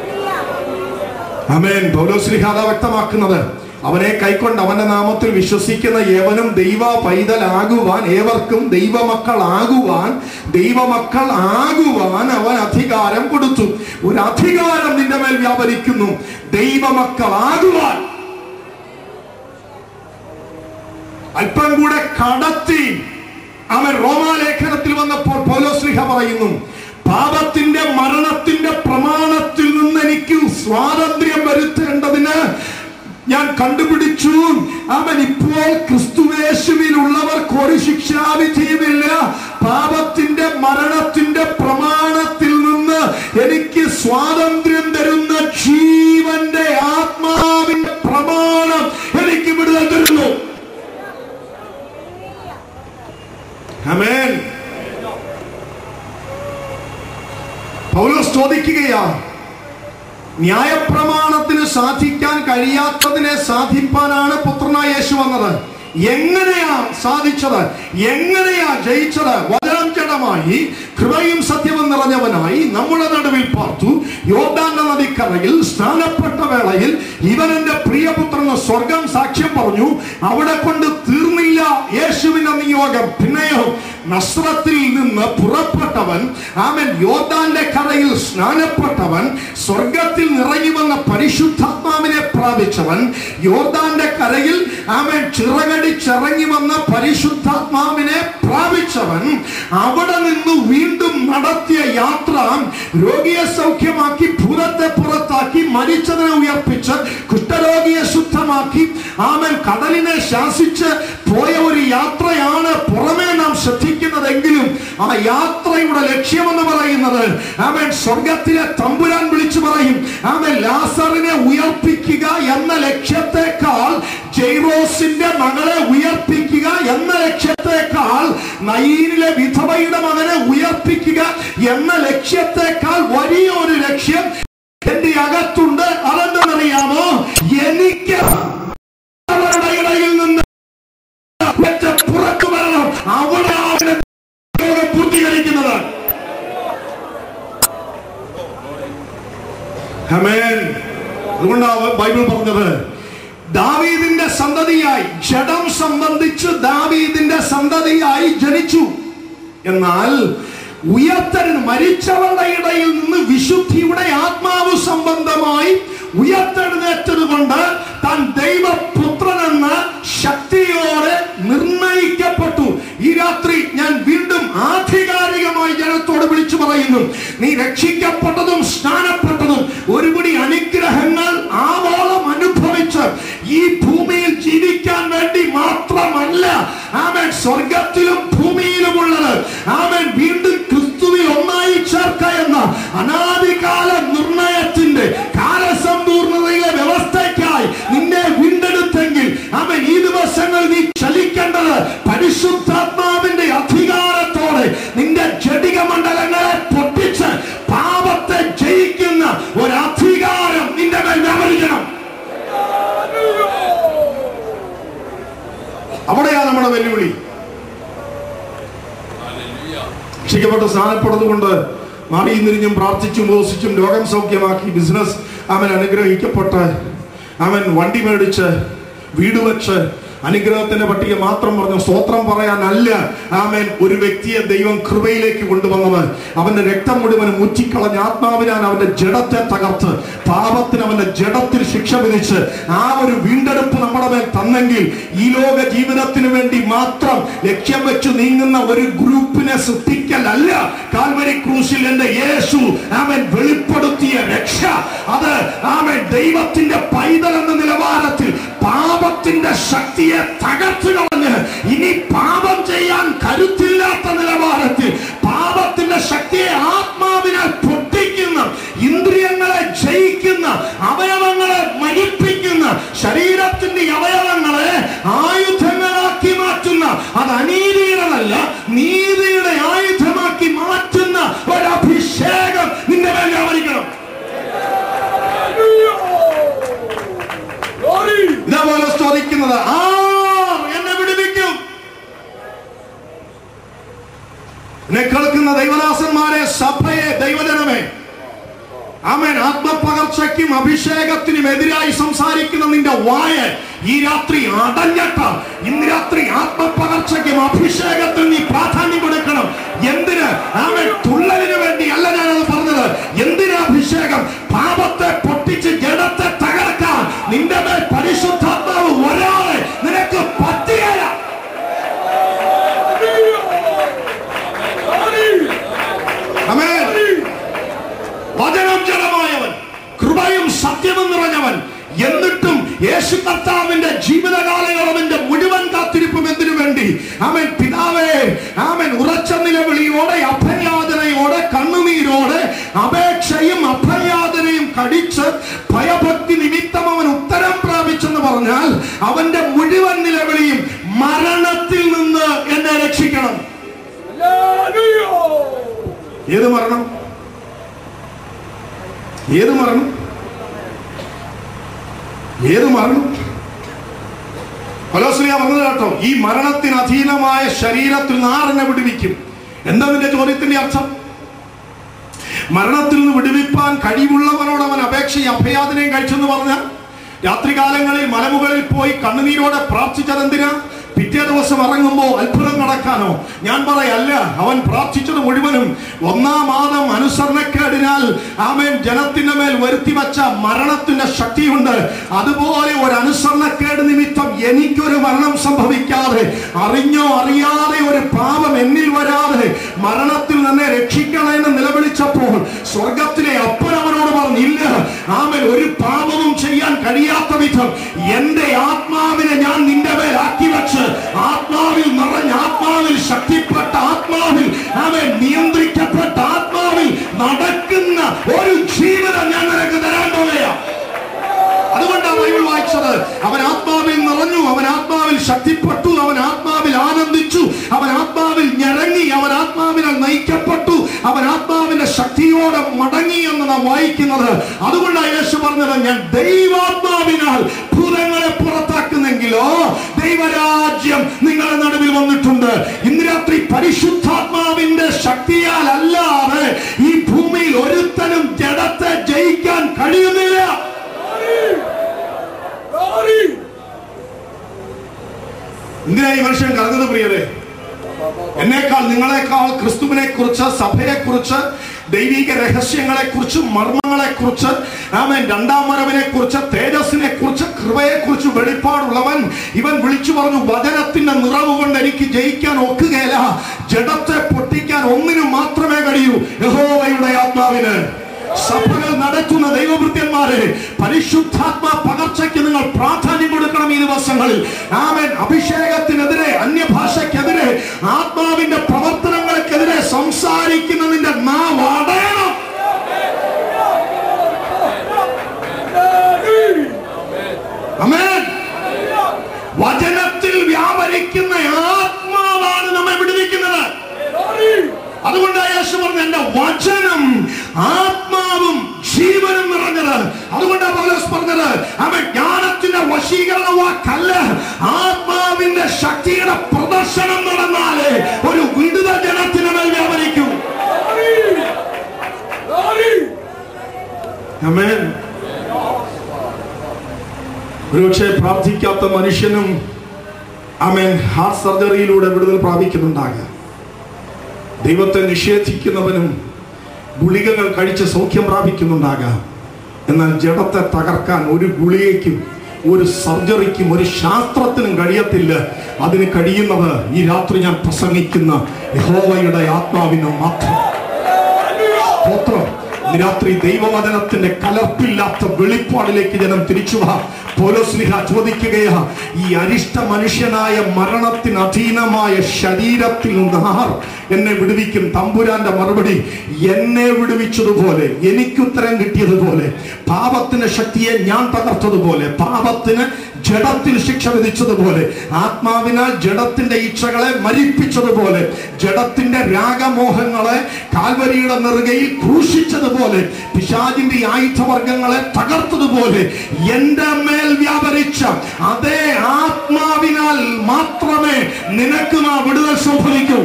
അമേൻ പൗലോശ്രീഹാദ വ്യക്തമാക്കുന്നത് അവനെ കൈക്കൊണ്ട് അവന്റെ നാമത്തിൽ വിശ്വസിക്കുന്ന ഏവനും ദൈവ പൈതലാകുവാൻ ഏവർക്കും ദൈവമക്കൾ ആകുവാൻ ദൈവമക്കൾ ആകുവാൻ അവൻ അധികാരം കൊടുത്തു ഒരു അധികാരം നിന്റെ മേൽ വ്യാപരിക്കുന്നു ദൈവമക്കൾ ആകുവാൻ അല്പം കൂടെ കടത്തി അവൻ റോമാലേഖനത്തിൽ വന്നപ്പോൾ പൗലോസ്ലിഹ പറയുന്നു പാപത്തിന്റെ മരണത്തിന്റെ പ്രമാണത്തിൽ നിന്ന് എനിക്ക് സ്വാതന്ത്ര്യം വരുത്തേണ്ടതിന് ഞാൻ കണ്ടുപിടിച്ചു അവൻ ഇപ്പോൾ ക്രിസ്തുവേശുവിലുള്ളവർക്ക് ഒരു ശിക്ഷാവിധിയുമില്ല പാപത്തിന്റെ മരണത്തിന്റെ പ്രമാണത്തിൽ നിന്ന് എനിക്ക് സ്വാതന്ത്ര്യം തരുന്ന ജീവന്റെ ആത്മാവിന്റെ പ്രമാണം എനിക്ക് വിടുതൽ തരുന്നു ആമേൻ പൗലോസ് ചോദിക്കുകയാ ന്യായപ്രമാണത്തിന് സാധിക്കാൻ കഴിയാത്തതിനെ സാധിപ്പാനാണ് പുത്രനായ യേശു വന്നത് എങ്ങനെയാ സാധിച്ചത് എങ്ങനെയാ ജയിച്ചത് വചനം ജഡമായി കൃപയും സത്യവും നിറഞ്ഞവനായി നമ്മുടെ നടുവിൽ പാർത്തു യോർദാന്റെ നദിക്കരയിൽ സ്നാനപ്പെട്ട വേളയിൽ ഇവൻ എന്റെ പ്രിയപുത്രന് സ്വർഗം സാക്ഷ്യം പറഞ്ഞു അവിടെ കൊണ്ട് തീർന്നില്ല യേശുവിന്റെ നിയോഗം പിന്നെയോ നസ്രത്തിൽ നിന്ന് പുറപ്പെട്ടവൻ ആമൻ യോർദാന്റെ കരയിൽ സ്നാനപ്പെട്ടവൻ സ്വർഗത്തിൽ നിറങ്ങി വന്ന പരിശുദ്ധാത്മാവിനെ പ്രാപിച്ചവൻ യോർദാന്റെ കരയിൽ ആമൻ ചിറകടിച്ചിറങ്ങി വന്ന പരിശുദ്ധാത്മാവിനെ പ്രാപിച്ചവൻ അവിടെ നിന്ന് വീണ്ടും നടത്തിയ യാത്ര രോഗിയെ സൗഖ്യമാക്കി ഭൂതത്തെ പുറത്താക്കി മരിച്ചതിനെ ഉയർപ്പിച്ച് കുഷ്ഠരോഗിയെ ശുദ്ധമാക്കി ആമൻ കടലിനെ ശാസിച്ച് പോയ ഒരു യാത്രയാണ് പുറമേ നാം ശ്രദ്ധിക്കുന്നതെങ്കിലും ആ യാത്രയുടെ ലക്ഷ്യമെന്ന് പറയുന്നത് ആമൻ സ്വർഗത്തിലെ തമ്പുരാൻ വിളിച്ചു പറയും ആമൻ ലാസറിനെ ഉയർപ്പിക്കുക എന്ന ലക്ഷ്യത്തെക്കാൾ ജെയ്റോസിന്റെ മകളെ ഉയർപ്പിക്കുക എന്ന ലക്ഷ്യത്തെക്കാൾ നയീനിലെ വിധവയുടെ മകനെ ഉയർപ്പിക്കുക എന്ന ലക്ഷ്യത്തെക്കാൾ വലിയൊരു ലക്ഷ്യം എന്റെ അകത്തുണ്ട് അതെന്തെന്നറിയാമോ എനിക്ക് അവരുടെ ഇടയിൽ നിന്ന് ഒറ്റ പുറത്തു വരണം അവിടെ അവന്റെ നിയോഗം പൂർത്തീകരിക്കുന്നത് ആമേൻ. അതുകൊണ്ടാണ് ബൈബിൾ പറഞ്ഞത് ദാവീദിന്റെ സന്തതിയായി ജഡം സംബന്ധിച്ച് ദാവീദിന്റെ സന്തതിയായി ജനിച്ചു എന്നാൽ ഉയർത്തലിന് മരിച്ചവരുടെ ഇടയിൽ നിന്ന് വിശുദ്ധിയുടെ ആത്മാവ് സംബന്ധമായി ഉയർത്തെഴുന്നേറ്റത് കൊണ്ട് താൻ ദൈവപുത്രനെന്ന് ശക്തിയോടെ നിർണയിക്കപ്പെട്ടു ഈ രാത്രി ഞാൻ വീണ്ടും ആധികാരികമായി ജനത്തോട് വിളിച്ചു പറയുന്നു നീ രക്ഷിക്കപ്പെട്ടതും സ്നാനപ്പെട്ടതും ഒരുപടി അനുഗ്രഹങ്ങൾ ആവോളം അനുഭവിച്ച് ഈ ഭൂമിയിൽ ജീവിക്കാൻ വേണ്ടി മാത്രമല്ല ആമൻ സ്വർഗത്തിലും ഭൂമിയിലുമുള്ളത് ആമൻ വീണ്ടും ക്രിസ്തുവിൽ ഒന്നായി ചേർക്ക എന്ന അനാദികാല നിർണയത്തിന്റെ കാലസമ്പൂർണതയിലെ വ്യവസ്ഥയ്ക്കായി നിന്നെ വീണ്ടെടുത്തെങ്കിൽ അവൻ ഈ ദിവസങ്ങൾ നീ ചലിക്കേണ്ടത് പരിശുദ്ധാത്മാവിന്റെ അധികാരത്തോടെ നിന്റെ ജടിക മണ്ഡലങ്ങളെ പൊട്ടിച്ച് പാപത്തെ ജയിക്കുന്ന ഒരു അധികാരം നിന്റെ മേൽ വ്യാപരിക്കണം അവിടെയാണ് നമ്മുടെ വെല്ലുവിളി രക്ഷിക്കപ്പെട്ട് സ്നാനപ്പെടുന്നതുകൊണ്ട് മാറിയും തിരിഞ്ഞും പ്രാർത്ഥിച്ചും ഉപസിച്ചും രോഗം സൗഖ്യമാക്കി ബിസിനസ് അവൻ അനുഗ്രഹിക്കപ്പെട്ട് അവൻ വണ്ടി മേടിച്ച് വീട് വെച്ച് അനുഗ്രഹത്തിന്റെ പട്ടിക മാത്രം പറഞ്ഞു സ്തോത്രം പറയാനല്ല ആമേൻ ഒരു വ്യക്തിയെ ദൈവം കൃപയിലേക്ക് കൊണ്ടുവന്നത് അവന്റെ രക്തം മുഴുവൻ മുറ്റിക്കളഞ്ഞ ആത്മാവിനാൻ അവന്റെ ജഡത്തെ തകർത്ത് പാപത്തിന് അവന്റെ ജഡത്തിൽ ശിക്ഷ വിധിച്ച് ആ ഒരു വീണ്ടെടുപ്പ് നമ്മുടെ മേൽ തന്നെങ്കിൽ ഈ ലോക ജീവിതത്തിന് വേണ്ടി മാത്രം ലക്ഷ്യം വെച്ച് നീങ്ങുന്ന ഒരു ഗ്രൂപ്പിനെ സൃഷ്ടിക്കലല്ല കാൽവരി ക്രൂശിൽ എന്റെ യേശു അവൻ വെളിപ്പെടുത്തിയ രക്ഷ അത് അവൻ ദൈവത്തിന്റെ പൈതൽ എന്ന നിലവാരത്തിൽ പാപത്തിന്റെ ശക്തിയെ തകർച്ചു കളഞ്ഞ് ഇനി പാപം ചെയ്യാൻ കരുത്തില്ലാത്ത നിലവാരത്തിൽ പാപത്തിന്റെ ശക്തിയെ ആത്മാവിനാൽ പൊട്ടിക്കുന്ന ഇന്ദ്രിയങ്ങളെ ജയിക്കുന്ന അവയവങ്ങളെ മരിപ്പിക്കുന്ന ശരീരത്തിന്റെ അവയവങ്ങളെ ആയുധങ്ങളാക്കി മാറ്റുന്ന അത് അനീതിയുടെതല്ല നീതിയുടെ ആയുധമാക്കി മാറ്റുന്ന ഒരു അഭിഷേകം നിന്റെ മേൽ വ്യാപരിക്കണം ഇതേപോലെ സ്തോതിക്കുന്നത് ആർ എന്നെ വിടുവിക്കും എന്നെ കേൾക്കുന്ന ദൈവദാസന്മാരെ സഭയെ ദൈവജനമേ ആമേൻ ആത്മപകർച്ചയ്ക്കും അഭിഷേകത്തിനും എതിരായി സംസാരിക്കുന്ന നിന്റെ വായ ഈ രാത്രി അടഞ്ഞട്ട ഇന്ന് രാത്രി ആത്മപകർച്ചയ്ക്കും അഭിഷേകത്തിന് നീ പ്രാധാന്യം കൊടുക്കണം എന്തിന് ആമേൻ തുള്ളലിന് വേണ്ടി അല്ല ഞാനത് പറഞ്ഞത് എന്തിന് അഭിഷേകം പാപത്തെ പൊട്ടിച്ച് ജഡത്തെ തകർക്കാൻ നിന്റെ മേൽ പരിശുദ്ധാത്മാവ് ഒരാളെ നിനക്ക് പറ്റുകയില്ല ആമേൻ വചനം ജലമായവൻ കൃപയും സത്യവും നിറഞ്ഞവൻ എന്നിട്ടും യേശു കർത്താവിന്റെ ജീവിതകാലയളവിന്റെ മുഴുവൻ കാത്തിരിപ്പും എന്തിനു വേണ്ടി അവൻ പിതാവേ അവൻ ഉറച്ച നിലവിളിയോടെ അഭയാതനയോടെ കണ്ണുനീരോടെ അപേക്ഷയും അഭയാതനയും കടിച്ച് ഭയഭക്തി നിമിത്തം അവൻ ഉത്തരം പ്രാപിച്ചെന്ന് പറഞ്ഞാൽ അവന്റെ മുഴുവൻ നിലവിളിയും മരണത്തിൽ നിന്ന് എന്നെ രക്ഷിക്കണം ഏത് മരണം ഏത് മരണം ഏത് മരണം പലോസ്ലിയ പറഞ്ഞത് കേട്ടോ ഈ മരണത്തിന് അധീനമായ ശരീരത്തിൽ നിന്ന് ആരെന്നെ വിടുവിക്കും എന്താ നിന്റെ ചോദ്യത്തിന്റെ അർത്ഥം മരണത്തിൽ നിന്ന് വിടുവിപ്പാൻ കഴിവുള്ളവനോട് അവൻ അപേക്ഷയും അഭയാതനയും കഴിച്ചെന്ന് പറഞ്ഞാൽ രാത്രികാലങ്ങളിൽ മലമുകളിൽ പോയി കണ്ണുനീരോടെ പ്രാർത്ഥിച്ചതെന്തിനാ പിറ്റേ ദിവസം ഇറങ്ങുമ്പോൾ അത്ഭുതം നടക്കാനോ ഞാൻ പറയല്ല അവൻ പ്രാർത്ഥിച്ചത് മുഴുവനും ഒന്നാം മാതം അനുസരണക്കേടിനാൽ ആമേൻ ജനത്തിന്റെ മേൽ വരുത്തി വച്ച മരണത്തിന്റെ ശക്തിയുണ്ട് അതുപോലെ ഒരു അനുസരണക്കേട് നിമിത്തം എനിക്കൊരു മരണം സംഭവിക്കാതെ അറിഞ്ഞോ അറിയാതെ ഒരു പാപം എന്നിൽ വരാതെ മരണത്തിൽ നിന്ന് രക്ഷിക്കണമെന്ന് നിലവിളിച്ചപ്പോൾ സ്വർഗത്തിലെ അപ്പൻ അവനോട് പറഞ്ഞില്ല ആമൻ ഒരു പാപവും ചെയ്യാൻ കഴിയാത്ത വിധം എന്റെ ആത്മാവിനെ ഞാൻ നിന്റെ മേൽ ആക്കി വെച്ച് ആത്മാവിൽ നിറഞ്ഞ ആത്മാവിൽ ശക്തിപ്പെട്ട ആത്മാവിൽ അവൻ നിയന്ത്രിക്കപ്പെട്ട ആത്മാവിൽ നടക്കുന്ന ഒരു ജീവിതം ഞാൻ നിനക്ക് തരാൻ പോവുകയാ അതുകൊണ്ടാണ് ബൈബിൾ വായിച്ചത് അവൻ ആത്മാവിൽ നിറഞ്ഞു അവൻ ആത്മാവിൽ ശക്തിപ്പെട്ടു അവൻ ആത്മാവിൽ ആനന്ദിച്ചു അവൻ ആത്മാവിൽ ഞരങ്ങി അവൻ ആത്മാവിനാൽ നയിക്കപ്പെട്ടു അവൻ ആത്മാവിന്റെ ശക്തിയോടെ മടങ്ങി എന്ന് നാം വായിക്കുന്നത് അതുകൊണ്ടാണ് യേശു പറഞ്ഞത് ഞാൻ ദൈവാത്മാവിനാൽ ഭൂതങ്ങളെ പുറത്താക്കുന്നെങ്കിലോ ദൈവരാജ്യം നിങ്ങളുടെ നടുവിൽ വന്നിട്ടുണ്ട് ഇന്ന് രാത്രി പരിശുദ്ധാത്മാവിന്റെ ശക്തിയാൽ അല്ലാതെ ഈ ഭൂമിയിൽ ഒരുത്തനും ജഡത്തെ ജയിക്കാൻ കഴിയുന്നില്ല എന്തിനാ ഈ മനുഷ്യൻ കറങ്ങുന്നത് പ്രിയരെ എന്നേക്കാൾ നിങ്ങളെക്കാൾ ക്രിസ്തുവിനെ കുറിച്ച് സഭയെ കുറിച്ച് ദൈവിക രഹസ്യങ്ങളെ കുറിച്ച് മർമ്മങ്ങളെ കുറിച്ച് ആമേൻ രണ്ടാം വരവിനെ കുറിച്ച് തേജസ്സിനെ കുറിച്ച് കൃപയെ കുറിച്ച് വെളിപ്പാടുള്ളവൻ ഇവൻ വിളിച്ചു പറഞ്ഞു വചനത്തിന്റെ നിറവ് കൊണ്ട് എനിക്ക് ജയിക്കാൻ ഒക്കുകയില്ല ജഡത്തെ പൊട്ടിക്കാൻ ഒന്നിനും മാത്രമേ കഴിയൂ യഹോവയുടെ ആത്മാവിന് സഭകൾ നടത്തുന്ന ദൈവവൃത്യന്മാരെ പരിശുദ്ധാത്മാ പകർച്ചയ്ക്ക് നിങ്ങൾ പ്രാധാന്യം കൊടുക്കണം ഈ ദിവസങ്ങളിൽ ആമേൻ അഭിഷേകത്തിനെതിരെ അന്യഭാഷയ്ക്കെതിരെ ആത്മാവിന്റെ പ്രവർത്തനങ്ങൾക്കെതിരെ സംസാരിക്കുന്നതിന്റെ നാം അടയണം ആമേൻ വചനത്തിൽ വ്യാപരിക്കുന്ന ആത്മാവാണ് നമ്മെ വിടുവിക്കുന്നത് അതുകൊണ്ടാണ് യേശു പറഞ്ഞ എന്റെ വചനം ആത്മാവും ജീവനും നിറഞ്ഞത് അതുകൊണ്ടാണ് പൗലോസ് പറഞ്ഞത് അവൻ ജ്ഞാനത്തിന്റെ വശീകരണ വാക്കല്ല ആത്മാവിന്റെ ശക്തിയുടെ പ്രദർശനം നടന്നാലേ ഒരു വിടുത ജനത്തിന് മേൽ വ്യാപരിക്കും ആമേൻ ഒരുപക്ഷെ പ്രാർത്ഥിക്കാത്ത മനുഷ്യനും ആമേൻ ഹാർട്ട് സർജറിയിലൂടെ വിടുതൽ പ്രാപിക്കുന്നുണ്ടാകാം ദൈവത്തെ നിഷേധിക്കുന്നവനും ഗുളികകൾ കഴിച്ച് സൗഖ്യം പ്രാപിക്കുന്നുണ്ടാകാം എന്നാൽ ജഡത്തെ തകർക്കാൻ ഒരു ഗുളികയ്ക്കും ഒരു സർജറിക്കും ഒരു ശാസ്ത്രത്തിനും കഴിയത്തില്ല അതിന് കഴിയുന്നത് ഈ രാത്രി ഞാൻ പ്രസംഗിക്കുന്ന യഹോവയുടെ ആത്മാവിന് മാത്രം സ്തോത്രം ഇന്ന് രാത്രി ദൈവവചനത്തിന്റെ കലർപ്പില്ലാത്ത വെളിപ്പാടിലേക്ക് ജനം തിരിച്ചു വാ പോലോസ്ലിഹ ചോദിക്കുകയാ ഈ അരിഷ്ട മനുഷ്യനായ മരണത്തിന് അധീനമായ ശരീരത്തിൽ നാർ എന്നെ വിടുവിക്കും തമ്പുരാന്റെ മറുപടി എന്നെ വിടുവിച്ചതുപോലെ എനിക്കുത്തരം കിട്ടിയതുപോലെ പാപത്തിന്റെ ശക്തിയെ ഞാൻ തകർത്തതുപോലെ പാപത്തിന് ജഡത്തിൽ ശിക്ഷ വിധിച്ചതുപോലെ ആത്മാവിനാൽ ജഡത്തിന്റെ ഇച്ഛകളെ മരിപ്പിച്ചതുപോലെ ജഡത്തിന്റെ രാഗമോഹങ്ങളെ കാൽവരിയുടെ നെറുകയിൽ ക്രൂശിച്ചതുപോലെ പിശാചിന്റെ ആയുധവർഗങ്ങളെ തകർത്തതുപോലെ എന്റെ മേൽ വ്യാപരിച്ച അതേ ആത്മാവിനാൽ മാത്രമേ നിനക്കും ആ വിടുതൽ സംഭവിക്കൂ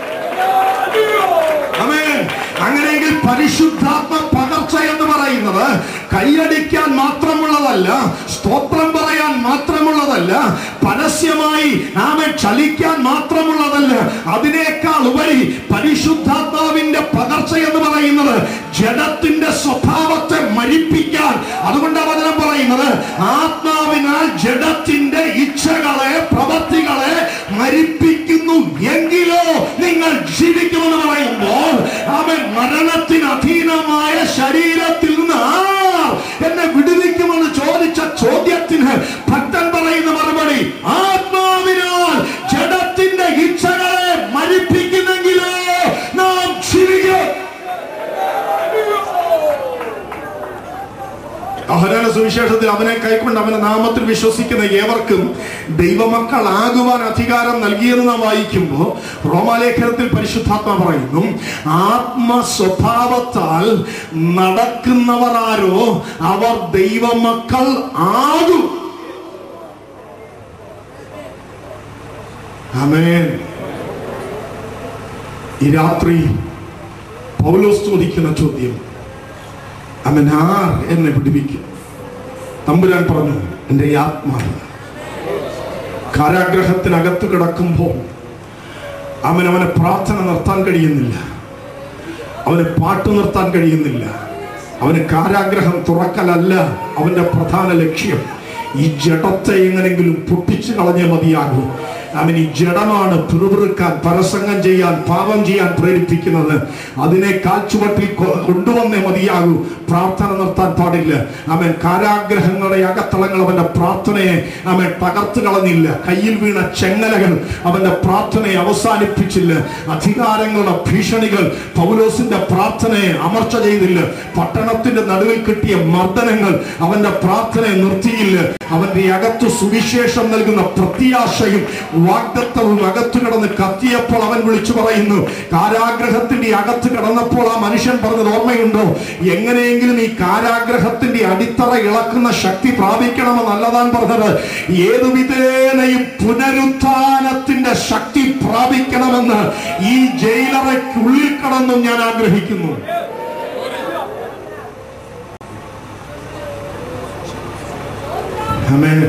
ആമേൻ. അങ്ങനെയെങ്കിൽ പരിശുദ്ധാത്മ പകർച്ച എന്ന് പറയുന്നത് കൈയടിക്കാൻ മാത്രമുള്ളതല്ല സ്തോത്രം പറയാൻ മാത്രമുള്ളതല്ല പരസ്യമായി ആമെ ചലിക്കാൻ മാത്രമുള്ളതല്ല അതിനേക്കാൾ ഉപരി പരിശുദ്ധാത്മാവിന്റെ പകർച്ച എന്ന് പറയുന്നത് ജഡത്തിന്റെ സ്വഭാവത്തെ മരിപ്പിക്കാൻ അതുകൊണ്ടാണ് വചനം പറയുന്നത് ആത്മാവിനാൽ ജഡത്തിന്റെ ഇച്ഛകളെ പ്രവൃത്തികളെ മരിപ്പിക്കുന്നു എങ്കിലോ നിങ്ങൾ ജീവിക്കുമെന്ന് പറയുമ്പോൾ അവൻ മരണത്തിന് അധീനമായ ശരീരത്തിൽ നിന്ന് ആർ എന്നെ വിടുവിക്കുമെന്ന് ചോദിച്ച ചോദ്യത്തിന് ഭക്തൻ പറയുന്ന മറുപടി ആത്മാവിനാൽ ജഡത്തിന്റെ ഇച്ഛകളെ മരിപ്പിക്കുന്നെങ്കിലോ നാം ജീവിക്കും അഹരാന സുവിശേഷത്തിൽ അവനെ കൈക്കൊണ്ട് അവന്റെ നാമത്തിൽ വിശ്വസിക്കുന്ന ഏവർക്കും ദൈവമക്കളാകുവാൻ അധികാരം നൽകിയെന്ന് നാം വായിക്കുമ്പോൾ റോമാലേഖനത്തിൽ പരിശുദ്ധാത്മ പറയുന്നു ആത്മ സ്വഭാവത്താൽ നടക്കുന്നവർ ആരോ അവർ ദൈവമക്കൾ ആകും ആമേൻ ഈ രാത്രി പൗലോസ് ചോദിക്കുന്ന ചോദ്യം അവൻ ആർ എന്നെ വിടുവിക്കും തമ്പുരാൻ പറഞ്ഞു എൻ്റെ ആത്മാവ് കാരാഗ്രഹത്തിനകത്ത് കിടക്കുമ്പോൾ അവൻ അവനെ പ്രാർത്ഥന നിർത്താൻ കഴിയുന്നില്ല അവന് പാട്ട് നിർത്താൻ കഴിയുന്നില്ല അവന് കാരാഗ്രഹം തുറക്കലല്ല അവന്റെ പ്രധാന ലക്ഷ്യം ഈ ജഡത്തെ എങ്ങനെങ്കിലും പൊട്ടിച്ചു കളഞ്ഞേ മതിയാകൂ അവൻ ഈ ജഡമാണ് പിറുപിറുക്കാൻ പരസംഗം ചെയ്യാൻ പാപം ചെയ്യാൻ പ്രേരിപ്പിക്കുന്നത് അതിനെ കാൽച്ചുവട്ടിൽ കൊ- കൊണ്ടുവന്നേ മതിയാകൂ പ്രാർത്ഥന നിർത്താൻ പാടില്ല അവൻ കാരാഗ്രഹങ്ങളുടെ അകത്തളങ്ങൾ അവന്റെ പ്രാർത്ഥനയെ അവൻ തകർത്ത് കളഞ്ഞില്ല കയ്യിൽ വീണ ചെങ്ങലകൾ അവന്റെ പ്രാർത്ഥനയെ അവസാനിപ്പിച്ചില്ല അധികാരങ്ങളുടെ ഭീഷണികൾ പൗലോസിന്റെ പ്രാർത്ഥനയെ അമർച്ച ചെയ്തില്ല പട്ടണത്തിന്റെ നടുവിൽ കിട്ടിയ മർദ്ദനങ്ങൾ അവന്റെ പ്രാർത്ഥനയെ നിർത്തിയില്ല അവന്റെ അകത്ത് സുവിശേഷം നൽകുന്ന പ്രത്യാശയും വാഗ്ദത്തവും അകത്ത് കിടന്ന് കത്തിയപ്പോൾ അവൻ വിളിച്ചു പറയുന്നു കാരാഗ്രഹത്തിന്റെ അകത്ത് കിടന്നപ്പോൾ ആ മനുഷ്യൻ പറഞ്ഞത് ഓർമ്മയുണ്ടോ എങ്ങനെയെങ്കിലും ഈ കാരാഗ്രഹത്തിന്റെ അടിത്തറ ഇളക്കുന്ന ശക്തി പ്രാപിക്കണമെന്നല്ലതാൻ പറഞ്ഞത് ഏതു വിധേനയും പുനരുത്ഥാനത്തിന്റെ ശക്തി പ്രാപിക്കണമെന്ന് ഈ ജയിലറയ്ക്കുള്ളിൽ കടന്നും ഞാൻ ആഗ്രഹിക്കുന്നു ആമേൻ.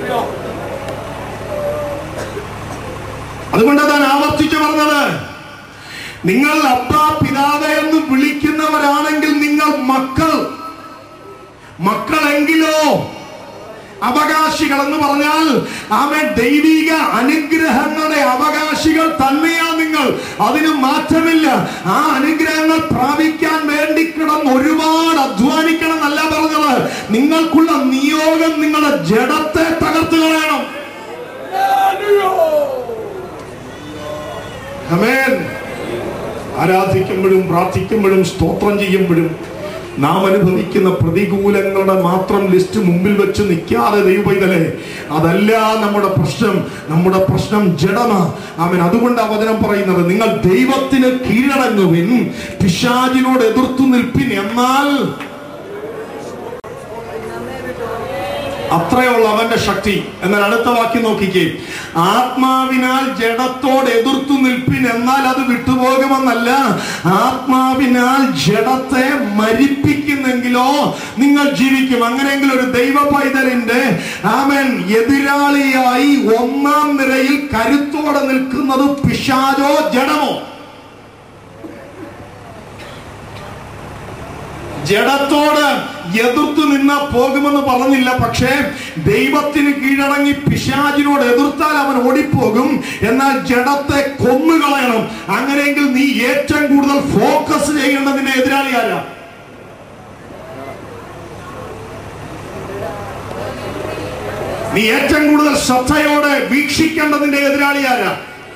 അതുകൊണ്ട് താൻ ആവർത്തിച്ചു പറഞ്ഞത് നിങ്ങൾ അപ്പ പിതാവ് എന്ന് വിളിക്കുന്നവരാണെങ്കിൽ നിങ്ങൾ മക്കൾ മക്കളെങ്കിലോ അവകാശികൾ എന്ന് പറഞ്ഞാൽ അവൻ ദൈവിക അനുഗ്രഹങ്ങളുടെ അവകാശികൾ തന്നെയാ നിങ്ങൾ അതിന് മാറ്റമില്ല ആ അനുഗ്രഹങ്ങൾ പ്രാപിക്കാൻ വേണ്ടി കിടന്ന് ഒരുപാട് അധ്വാനിക്കണം എന്നല്ല പറഞ്ഞത് നിങ്ങൾക്കുള്ള നിയോഗം നിങ്ങളുടെ ജഡത്തെ തകർത്ത് കളയണം ആമേൻ ആരാധിക്കുമ്പോഴും പ്രാർത്ഥിക്കുമ്പോഴും സ്തോത്രം ചെയ്യുമ്പോഴും നാം അനുഭവിക്കുന്ന പ്രതികൂലങ്ങളുടെ മാത്രം ലിസ്റ്റ് മുമ്പിൽ വെച്ച് നിൽക്കാതെ ദൈവപൈതലേ അതല്ല നമ്മുടെ പ്രശ്നം നമ്മുടെ പ്രശ്നം ജഡമാ അവൻ അതുകൊണ്ട് ആ വചനം പറയുന്നത് നിങ്ങൾ ദൈവത്തിന് കീഴടങ്ങുവിൻ പിശാചിനോട് എതിർത്തു നിൽപ്പിൻ എന്നാൽ അത്രയുള്ള അവന്റെ ശക്തി എന്നാൽ അടുത്ത വാക്യം നോക്കിക്കേ ആത്മാവിനാൽ ജഡത്തോട് എതിർത്തു നിൽപ്പിൻ എന്നാൽ അത് വിട്ടുപോകുമെന്നല്ല ആത്മാവിനാൽ ജഡത്തെ മരിപ്പിക്കുന്നെങ്കിലോ നിങ്ങൾ ജീവിക്കും അങ്ങനെയെങ്കിൽ ഒരു ദൈവ പൈതലിന്റെ ആമൻ എതിരാളിയായി ഒന്നാം നിരയിൽ കരുത്തോടെ നിൽക്കുന്നത് പിശാചോ ജഡമോ ജഡത്തോട് എതിർത്തു നിന്ന പോകുമെന്ന് പറഞ്ഞില്ല പക്ഷേ ദൈവത്തിന് കീഴടങ്ങി പിശാചിനോട് എതിർത്താൽ അവൻ ഓടിപ്പോകും എന്നാൽ ജഡത്തെ കൊന്നുകളയണം അങ്ങനെയെങ്കിൽ നീ ഏറ്റവും കൂടുതൽ ഫോക്കസ് ചെയ്യേണ്ടതിന്റെ എതിരാളി ആരാ നീ ഏറ്റവും കൂടുതൽ ശ്രദ്ധയോടെ വീക്ഷിക്കേണ്ടതിന്റെ എതിരാളി ആരാ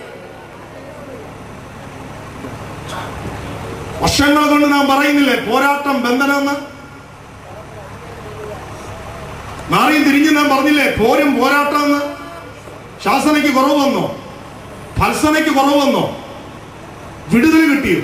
വർഷങ്ങൾ കൊണ്ട് നാം പറയുന്നില്ലേ പോരാട്ടം ബന്ധനമെന്ന് മാറിയും തിരിഞ്ഞ് നാം പറഞ്ഞില്ലേ പോരും പോരാട്ടം എന്ന് ശാസനയ്ക്ക് കുറവ് വന്നോ ഫൽസനയ്ക്ക് കുറവ് വന്നോ വിടുതൽ കിട്ടിയോ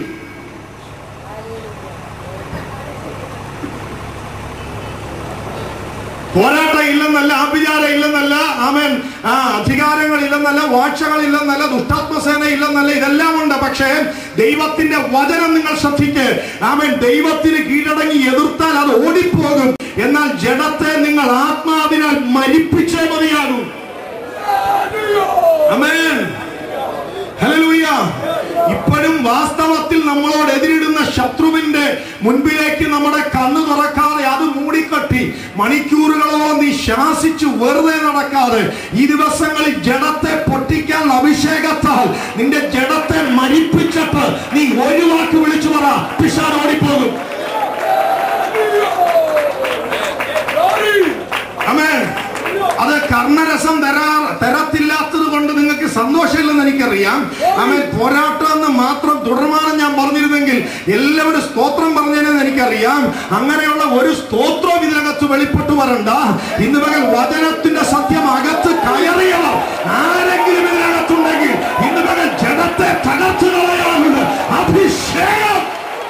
പോരാട്ടം ഇല്ലെന്നല്ല ആഭിചാരം ഇല്ലെന്നല്ല ആമേൻ ആ അധികാരങ്ങൾ ഇല്ലെന്നല്ല വാഴ്ചകൾ ഇല്ലെന്നല്ല ദുഷ്ടാത്മസേന ഇല്ലെന്നല്ല ഇതെല്ലാം ഉണ്ട് പക്ഷേ ദൈവത്തിന്റെ വചനം നിങ്ങൾ ശ്രദ്ധിക്ക് ആമേൻ ദൈവത്തിന് കീഴടങ്ങി എതിർത്താൽ അത് ഓടിപ്പോകും എന്നാൽ ജഡത്തെ നിങ്ങൾ ആത്മാവിനാൽ മരിപ്പിച്ചേ മതിയാകും ആമേൻ ഹല്ലേലൂയ ഇപ്പോഴും വാസ്തവത്തിൽ നമ്മളോട് എതിരിടുന്ന ശത്രുവിന്റെ മുൻപിലേക്ക് നമ്മുടെ കണ്ണു തുറക്കാതെ അത് മൂടിക്കെട്ടി മണിക്കൂറുകളോളം നീ ശാസിച്ചു വെറുതെ നടക്കാതെ ഈ ദിവസങ്ങളിൽ ജഡത്തെ പൊട്ടിക്കാൻ അഭിഷേകത്താൽ നിന്റെ ജഡത്തെ മരിപ്പിച്ചിട്ട് നീ ഒരു വാക്ക് വിളിച്ചു പറ പിശാൻ ഓടിപ്പോകും ആമേൻ അത് കർണരസം തരാ തരത്തില്ലാത്തത് കൊണ്ട് നിങ്ങൾക്ക് സന്തോഷമില്ലെന്ന് എനിക്കറിയാം ആമേൻ പോരാട്ടം എന്ന് മാത്രം തുടർമാനം ഞാൻ പറഞ്ഞിരുന്നെങ്കിൽ എല്ലാവരും സ്തോത്രം പറഞ്ഞതെന്ന് എനിക്കറിയാം അങ്ങനെയുള്ള ഒരു സ്തോത്രം ഇതിനകത്ത് വെളിപ്പെട്ടു വരണ്ട ഇന്ന് പകൽ വചനത്തിന്റെ സത്യം അകത്ത് കയറിയവർ ആരെങ്കിലും ഇതിനകത്തുണ്ടെങ്കിൽ ഇന്ന് പകൽ ജനത്തെ തകർത്തു കളയാനുള്ള അഭിഷേകം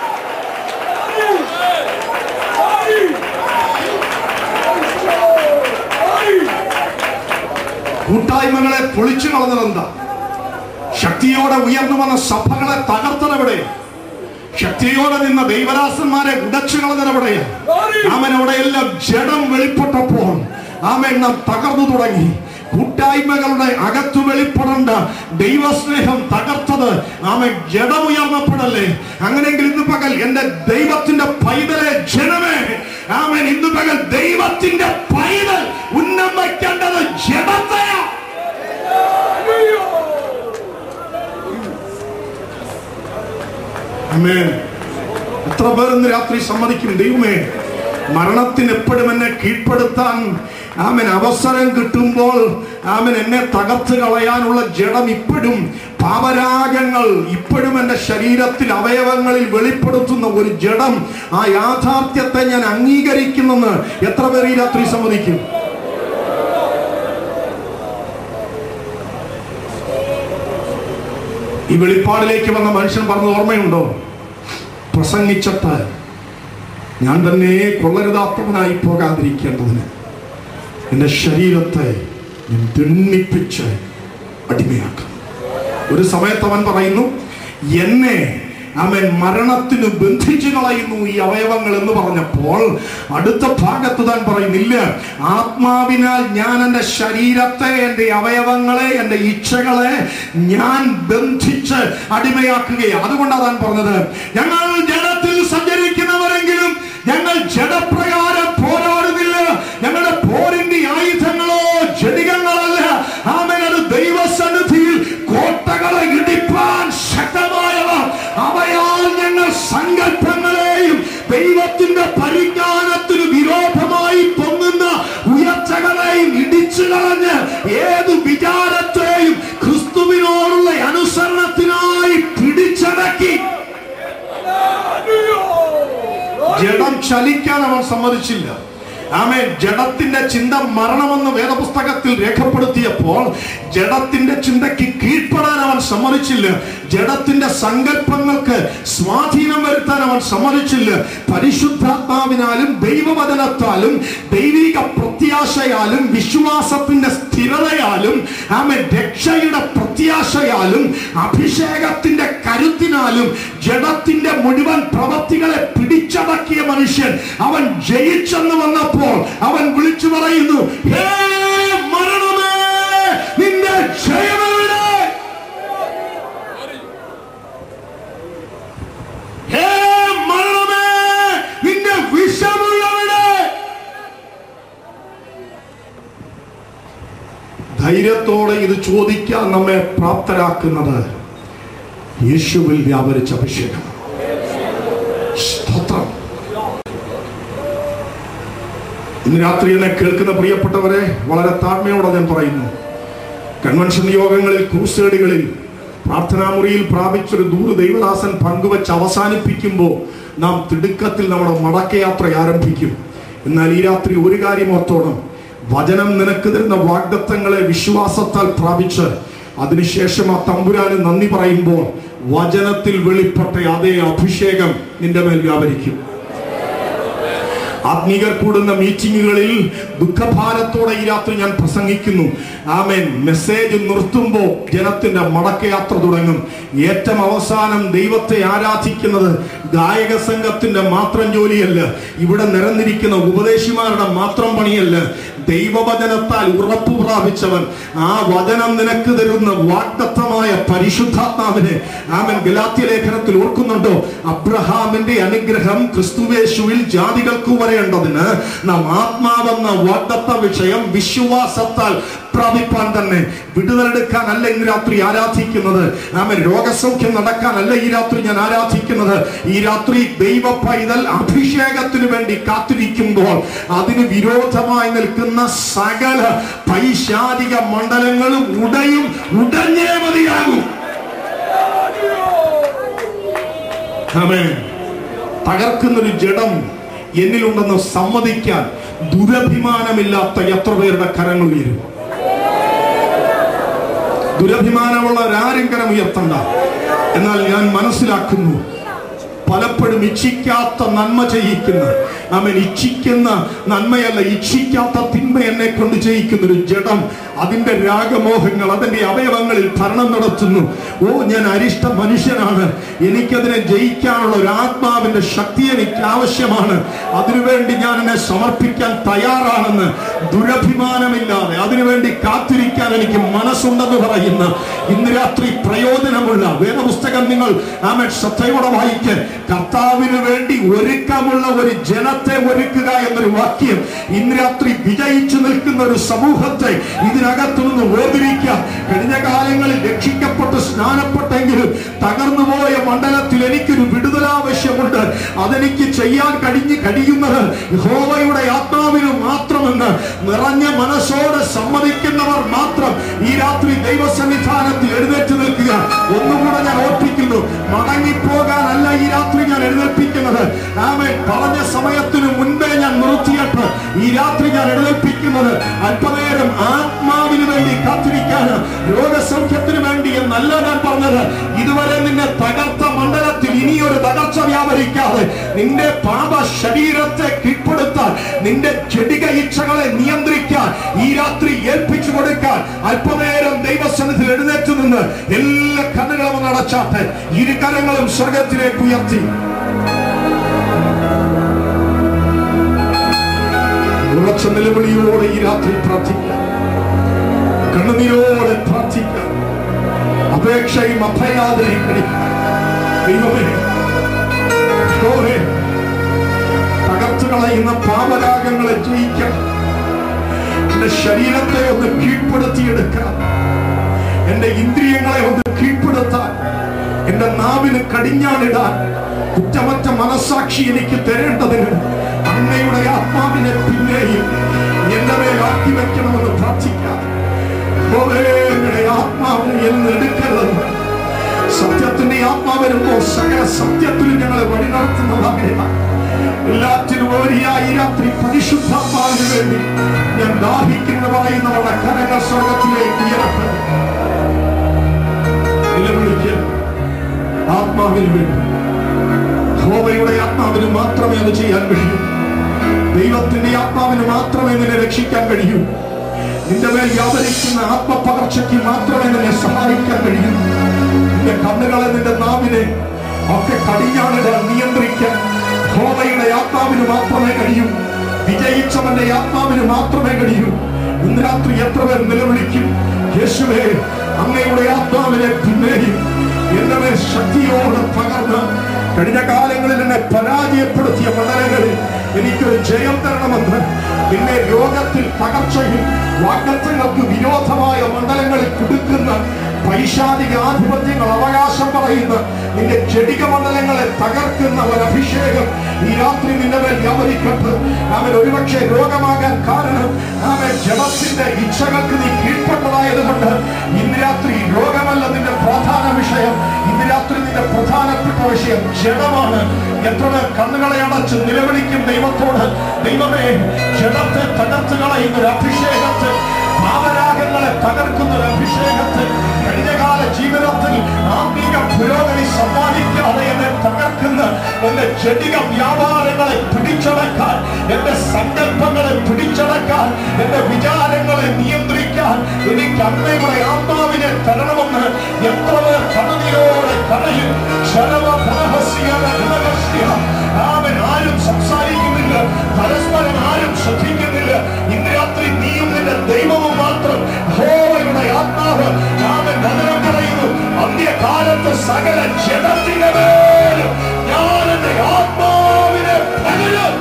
കൂട്ടായ്മകളെ പൊളിച്ചു കളഞ്ഞതെന്താ ശക്തിയോടെ ഉയർന്നു വന്ന സഭകളെ തകർത്തതെവിടെ ശക്തിയോടെ നിന്ന ദൈവദാസന്മാരെ ഉടച്ചു കളഞ്ഞതെവിടെ അവൻ അവിടെയെല്ലാം ജഡം വെളിപ്പെട്ടപ്പോൾ ആമൻ നാം തകർന്നു തുടങ്ങി കൂട്ടായ്മകളുടെ അകത്തു വെളിപ്പെടേണ്ട ദൈവസ്നേഹം തകർത്തത് ആമൻ ജഡമുയർന്നപ്പെടല്ലേ അങ്ങനെയെങ്കിൽ ഇന്ന് പകൽ എന്റെ ദൈവത്തിന്റെ പൈതലെ ജനമേ ആമൻ ഇന്ന് പകൽ ദൈവത്തിന്റെ പൈതൽ ഉന്നം വയ്ക്കേണ്ടത് ജഡത്തെയാ ആമേൻ എത്ര പേർ ഇന്ന് രാത്രി സമ്മതിക്കും ദൈവമേ മരണത്തിന് എപ്പോഴും എന്നെ കീഴ്പ്പെടുത്താൻ ആമൻ അവസരം കിട്ടുമ്പോൾ ആമൻ എന്നെ തകർത്ത് കളയാനുള്ള ജഡം ഇപ്പോഴും പാപരാഗങ്ങൾ ഇപ്പോഴും എൻ്റെ ശരീരത്തിൽ അവയവങ്ങളിൽ വെളിപ്പെടുത്തുന്ന ഒരു ജഡം ആ യാഥാർത്ഥ്യത്തെ ഞാൻ അംഗീകരിക്കുന്നെന്ന് എത്ര പേർ ഈ രാത്രി സമ്മതിക്കും ഈ വെളിപ്പാടിലേക്ക് വന്ന മനുഷ്യൻ പറഞ്ഞത് ഓർമ്മയുണ്ടോ പ്രസംഗിച്ചിട്ട് ഞാൻ തന്നെ കൊള്ളരുതാത്തവനായി പോകാതിരിക്കേണ്ടതിന് എൻ്റെ ശരീരത്തെ ഞാൻ ദണ്ണിപ്പിച്ച് അടിമയാക്കും ഒരു സമയത്ത് അവൻ പറയുന്നു എന്നെ അവൻ മരണത്തിന് ബന്ധിച്ചു കളയുന്നു ഈ അവയവങ്ങൾ എന്ന് പറഞ്ഞപ്പോൾ അടുത്ത ഭാഗത്ത് താൻ പറയുന്നില്ല ആത്മാവിനാൽ ഞാൻ എൻ്റെ ശരീരത്തെ എൻ്റെ അവയവങ്ങളെ എൻ്റെ ഇച്ഛകളെ ഞാൻ ബന്ധിച്ച് അടിമയാക്കുകയാണ് അതുകൊണ്ടാണ് താൻ പറഞ്ഞത് ഞങ്ങൾ ജഡത്തിൽ സഞ്ചരിക്കുന്നവരെങ്കിലും ഞങ്ങൾ ജഡപ്രകാരം പോരാടുന്നില്ല ഞങ്ങളുടെ പോരിന്റെ ആയുധങ്ങളോ ജടികങ്ങളല്ല ആമൻ അത് ദൈവസന്നിധിയിൽ കോട്ടകളെ ഇടിപ്പാൻ ശക്തമായവ അവയാൽ ഞങ്ങൾ സങ്കല്പങ്ങളെയും ദൈവത്തിന്റെ പരിജ്ഞാനത്തിന് വിരോധമായി പൊങ്ങുന്ന ഉയർച്ചകളെയും ഇടിച്ചു കളഞ്ഞ് ഏത് വിചാരത്തെയും ക്രിസ്തുവിനോടുള്ള അനുസരണത്തിനായി പിടിച്ചടക്കി ജഡം ചലിക്കാൻ അവൻ സമ്മതിച്ചില്ല ആമേ ജഡത്തിന്റെ ചിന്ത മരണമെന്ന് വേദപുസ്തകത്തിൽ രേഖപ്പെടുത്തിയപ്പോൾ ജഡത്തിന്റെ ചിന്തയ്ക്ക് കീഴ്പ്പെടാൻ അവൻ സമ്മതിച്ചില്ല ജഡത്തിന്റെ സങ്കല്പങ്ങൾക്ക് സ്വാധീനം വരുത്താൻ അവൻ സമ്മതിച്ചില്ല പരിശുദ്ധാത്മാവിനാലും ദൈവവചനത്താലും ദൈവിക പ്രത്യാശയാലും വിശ്വാസത്തിന്റെ സ്ഥിരതയാലും ആമേ രക്ഷയുടെ പ്രത്യാശയാലും അഭിഷേകത്തിന്റെ കരുത്തിനാലും ജഡത്തിന്റെ മുഴുവൻ പ്രവൃത്തികളെ പിടിച്ചടക്കിയ മനുഷ്യൻ അവൻ ജയിച്ചെന്ന് വന്നപ്പോൾ അവൻ വിളിച്ചു പറയുന്നു ഹേ മരണമേ നിന്റെ ജയമെവിടെ ഹേ മരണമേ നിന്റെ വിഷമുള്ളവിടെ ധൈര്യത്തോടെ ഇത് ചോദിക്കാൻ നമ്മെ പ്രാപ്തരാക്കുന്നത് യേശുവിൽ വ്യാപരിച്ച അഭിഷേകം സ്തോത്രം ഇന്ന് രാത്രി എന്നെ കേൾക്കുന്ന പ്രിയപ്പെട്ടവരെ വളരെ താഴ്മയോടെ ഞാൻ പറയുന്നു കൺവെൻഷൻ യോഗങ്ങളിൽ ക്രൂസേഡുകളിൽ പ്രാർത്ഥനാ മുറിയിൽ പ്രാപിച്ചൊരു ദൂര് ദൈവദാസൻ പങ്കുവച്ച് അവസാനിപ്പിക്കുമ്പോൾ നാം തിടുക്കത്തിൽ നമ്മുടെ മടക്കയാത്ര ആരംഭിക്കും എന്നാൽ ഈ രാത്രി ഒരു കാര്യം ഓർത്തോണം വചനം നിനക്ക് തരുന്ന വാഗ്ദത്തങ്ങളെ വിശ്വാസത്താൽ പ്രാപിച്ച് അതിനുശേഷം ആ തമ്പുരാന് നന്ദി പറയുമ്പോൾ വചനത്തിൽ വെളിപ്പെട്ട അതേ അഭിഷേകം നിന്റെ മേൽ വ്യാപരിക്കും ആത്മീകർ കൂടുന്ന മീറ്റിങ്ങുകളിൽ ദുഃഖഭാരത്തോടെ ഈ രാത്രി ഞാൻ പ്രസംഗിക്കുന്നു ആമേൻ മെസ്സേജ് നിർത്തുമ്പോൾ ജനത്തിന്റെ മടക്കയാത്ര തുടങ്ങും ഏറ്റവും അവസാനം ദൈവത്തെ ആരാധിക്കുന്നത് ഗായക സംഘത്തിന്റെ മാത്രം ജോലിയല്ല ഇവിടെ നിരന്നിരിക്കുന്ന ഉപദേശിമാരുടെ മാത്രം പണിയല്ല ദൈവവചനത്താൽ ഉറപ്പു പ്രാപിച്ചവൻ ആ വചനം നിനക്ക് തരുന്ന വാഗ്ദത്തമായ പരിശുദ്ധാത്മാവിനെ ആമൻ ഗലാത്യ ലേഖനത്തിൽ ഓർക്കുന്നുണ്ടോ അബ്രഹാമിന്റെ അനുഗ്രഹം ക്രിസ്തുവേശുവിൽ ജാതികൾക്ക് വരേണ്ടതിന് നാം ആത്മാവെന്ന വാഗ്ദത്ത വിഷയം വിശ്വാസത്താൽ പ്രാപിപ്പാൻ തന്നെ വിടുതലെടുക്കാനല്ല ഇന്ന് രാത്രി ആരാധിക്കുന്നത് ആമൻ രോഗസൗഖ്യം നടക്കാനല്ല ഈ രാത്രി ഞാൻ ആരാധിക്കുന്നത് ഈ രാത്രി ദൈവ പൈതൽ അഭിഷേകത്തിന് വേണ്ടി കാത്തിരിക്കുമ്പോൾ അതിന് വിരോധമായി നിൽക്കുന്ന സകല പൈശാചിക മണ്ഡലങ്ങളും ഉടയും ഉടഞ്ഞേ മതിയാകും ആമേൻ തകർക്കുന്നൊരു ജഡം എന്നിലുണ്ടെന്ന് സമ്മതിക്കാൻ ദുരഭിമാനമില്ലാത്ത എത്ര പേരുടെ കരങ്ങൾ ഉയരും ദുരഭിമാനമുള്ളവരാരും കരം ഉയർത്തണ്ട എന്നാൽ ഞാൻ മനസ്സിലാക്കുന്നു പലപ്പോഴും ഇച്ഛിക്കാത്ത നന്മ ചെയ്യിക്കുന്ന അവൻ ഇച്ഛിക്കുന്ന നന്മയല്ല ഇച്ഛിക്കാത്ത തിന്മ എന്നെ കൊണ്ട് ചെയ്യിക്കുന്ന ഒരു ജഡം അതിന്റെ രാഗമോഹങ്ങൾ അതിന്റെ അവയവങ്ങളിൽ ഭരണം നടത്തുന്നു ഓ ഞാൻ അരിഷ്ട മനുഷ്യനാണ് എനിക്കതിനെ ജയിക്കാനുള്ള ഒരു ആത്മാവിന്റെ ശക്തി എനിക്ക് ആവശ്യമാണ് അതിനുവേണ്ടി ഞാൻ എന്നെ സമർപ്പിക്കാൻ തയ്യാറാണെന്ന് ദുരഭിമാനമില്ലാതെ അതിനുവേണ്ടി കാത്തിരിക്കാൻ എനിക്ക് മനസ്സുണ്ടെന്ന് പറയുന്ന ഇന്ന് രാത്രി പ്രയോജനമുള്ള വേദപുസ്തകം നിങ്ങൾ ആമേ ശ്രദ്ധയോടെ വായിക്ക് കർത്താവിന് വേണ്ടി ഒരുക്കമുള്ള ഒരു ജനത്തെ ഒരുക്കുക എന്നൊരു വാക്യം ഇന്ന് രാത്രി വിജയിച്ചു നിൽക്കുന്ന ഒരു സമൂഹത്തെ ഇതിനകത്തു നിന്ന് വേർതിരിക്കുക കഴിഞ്ഞ കാലങ്ങളിൽ രക്ഷിക്കപ്പെട്ട് സ്നാനപ്പെട്ടെങ്കിലും തകർന്നു പോയ മണ്ഡലത്തിൽ എനിക്കൊരു വിടുതൽ ആവശ്യമുണ്ട് അതെനിക്ക് ചെയ്യാൻ കഴിഞ്ഞ് കഴിയുന്നത് യഹോവയുടെ ആത്മാവിന് മാത്രമെന്ന് നിറഞ്ഞ മനസ്സോടെ സമ്മതിക്കുന്നവർ മാത്രം ഈ രാത്രി ദൈവസന്നിധാനത്തിൽ എഴുന്നേറ്റ് നിൽക്കുക ഒന്നുകൂടെ ഞാൻ ഓർപ്പിക്കുന്നു മടങ്ങിപ്പോകാനല്ല ഈ രാത്രി ഞാൻ എഴുന്നേൽപ്പിക്കുന്നത് ആമേൻ പറഞ്ഞ സമയത്തിന് മുൻപേ ഞാൻ നിർത്തിയിട്ട് ഈ രാത്രി ഞാൻ എഴുന്നേൽപ്പിക്കുന്നത് അല്പനേരം ആത്മാവിന് വേണ്ടി കാത്തിരിക്കാൻ രോഗസൗഖ്യത്തിന് വേണ്ടി എന്നല്ല ഞാൻ പറഞ്ഞത് ഇതുവരെ നിന്നെ തകർത്ത മണ്ഡലത്തിൽ ഇനിയൊരു തകർച്ച വ്യാപരിക്കാതെ നിന്റെ പാപ ശരീരത്തെ കീഴ്പ്പെടുത്താൻ നിന്റെ ചെടിക ഇച്ഛകളെ നിയന്ത്രിക്കാൻ ഈ രാത്രി ഏൽപ്പിച്ചു കൊടുക്കാൻ അല്പനേരം ദൈവസന്നിധിയിൽ എഴുന്നേറ്റ് നിന്ന് എല്ലാ കണ്ണുകളും ഒന്ന് അടച്ചാട്ടെ ഇരു കരങ്ങളും സ്വർഗത്തിലേക്ക് ഉയർത്തി ഉറച്ച നിലവിളിയോടെ ഈ രാത്രി പ്രാർത്ഥിക്കാം കണ്ണുനീരോടെ പ്രാർത്ഥിക്കാം അപേക്ഷയും അഭയാതയും കഴിക്കാം ദൈവമേ യഹോവേ, തകർത്തു കളയുന്ന പാപരാഗങ്ങളെ ജയിക്കാൻ എന്റെ ശരീരത്തെ ഒന്ന് കീഴ്പ്പെടുത്തിയെടുക്കാൻ എന്റെ ഇന്ദ്രിയങ്ങളെ ഒന്ന് കീഴ്പ്പെടുത്താൻ എന്റെ നാവിന് കടിഞ്ഞാണിടാൻ കുറ്റമറ്റ മനസാക്ഷി എനിക്ക് തരേണ്ടതിന് അങ്ങയുടെ ആത്മാവിനെ പിന്നെയും എന്റെ മേലാക്കി വെക്കണമെന്ന് പ്രാർത്ഥിക്കാം യഹോവേ, അങ്ങയുടെ ആത്മാവിനെ എന്ന് എടുക്കരുത് സത്യത്തിന്റെ ആത്മാവ് വരുമ്പോ സകല സത്യത്തിലും ഞങ്ങളെ വഴി നടത്തുന്നതാണ് എല്ലാറ്റിനും ഓരിയായി ഈ രാത്രി പരിശുദ്ധാത്മാവിന് വേണ്ടി ഞാൻ ദാഹിക്കുന്ന പറയുന്നവരുടെ കരങ്ങൾ സ്വർഗത്തിലേക്ക് ഉയരട്ടെ നിലവിളിക്കുക ആത്മാവിന് വേണ്ടി ഹോവയുടെ ആത്മാവിന് മാത്രമേ അത് ചെയ്യാൻ കഴിയൂ ദൈവത്തിന്റെ ആത്മാവിന് മാത്രമേ നിന്നെ രക്ഷിക്കാൻ കഴിയൂ നിന്റെ മേൽ വ്യാപരിക്കുന്ന ആത്മപകർച്ചയ്ക്ക് മാത്രമേ നിന്നെ സഹായിക്കാൻ കഴിയൂ നിന്റെ കണ്ണുകളെ നിന്റെ നാവിനെ ഒക്കെ കടിഞ്ഞാണിടാൻ നിയന്ത്രിക്കാൻ ഹോമയുടെ ആത്മാവിന് മാത്രമേ കഴിയൂ വിജയിച്ചവന്റെ ആത്മാവിന് മാത്രമേ കഴിയൂ ഇന്ന് രാത്രി എത്ര പേർ നിലവിളിക്കും യേശുവേ അങ്ങയുടെ ആത്മാവിനെ പിന്നെയും എന്റെ മേൽ ശക്തിയോടെ പകർന്ന് കഴിഞ്ഞ കാലങ്ങളിൽ എന്നെ പരാജയപ്പെടുത്തിയ മണ്ഡലങ്ങളിൽ എനിക്കൊരു ജയം തരണമെന്ന് നിന്നെ രോഗത്തിൽ പകർച്ചയും വാഗ്ദത്തങ്ങൾക്ക് വിരോധമായ മണ്ഡലങ്ങളിൽ കുടുക്കുന്ന പൈശാചിക ആധിപത്യങ്ങൾ അവകാശം പറയുന്ന നിന്റെ ചെടിക മണ്ഡലങ്ങളെ തകർക്കുന്ന ഒരു അഭിഷേകം ഈ രാത്രി നിന്റെ മേൽ വ്യാപരിക്കട്ടെ അവൻ ഒരുപക്ഷെ രോഗമാകാൻ കാരണം അവൻ ജഡത്തിന്റെ ഇച്ഛകൾക്ക് നീ കീഴ്പ്പെട്ടതായതുകൊണ്ട് ഇന്ന് രാത്രി രോഗമല്ല നിന്റെ പ്രധാന വിഷയം ഇന്ന് രാത്രി നിന്റെ പ്രധാനപ്പെട്ട വിഷയം ജഡമാണ് എത്ര പേർ കണ്ണുകളെ അടച്ച് നിലവിളിക്കും ദൈവത്തോട് ദൈവമേ ജഡത്തെ തകർത്ത് കളയുന്ന ഒരു അഭിഷേകത്തെ പാപരാഗങ്ങളെ തകർക്കുന്ന ഒരു അഭിഷേകത്തെ കഴിഞ്ഞകാല ജീവിതത്തിൽ ആത്മീക പുരോഗതി സമ്മാനിക്കാതെ എന്നെ തകർക്കുന്ന എന്റെ ജടിക വ്യാപാരങ്ങളെ പിടിച്ചടക്കാൻ എന്റെ സങ്കല്പങ്ങളെ പിടിച്ചടക്കാൻ എന്റെ വിചാരങ്ങളെ നിയന്ത്രിക്കാൻ എനിക്ക് അമ്മയുടെ ആത്മാവിനെ തരണമെന്ന് എത്ര പേർ കണ്ണുനീരോടെ കരയും അവൻ ആരും സംസാരിക്കുന്നില്ല പരസ്പരം ആരും ശ്രദ്ധിക്കുന്നില്ല ഇന്ന് രാത്രി നീയും നിന്റെ ദൈവവും മാത്രം ഹോവയുടെ ആത്മാവ് അവൻ വചനം പറയുന്നു അന്ത്യകാലത്ത് സകല ജഡത്തിന്റെ മേലും ഞാൻ എന്റെ ആത്മാവിനെ പകരും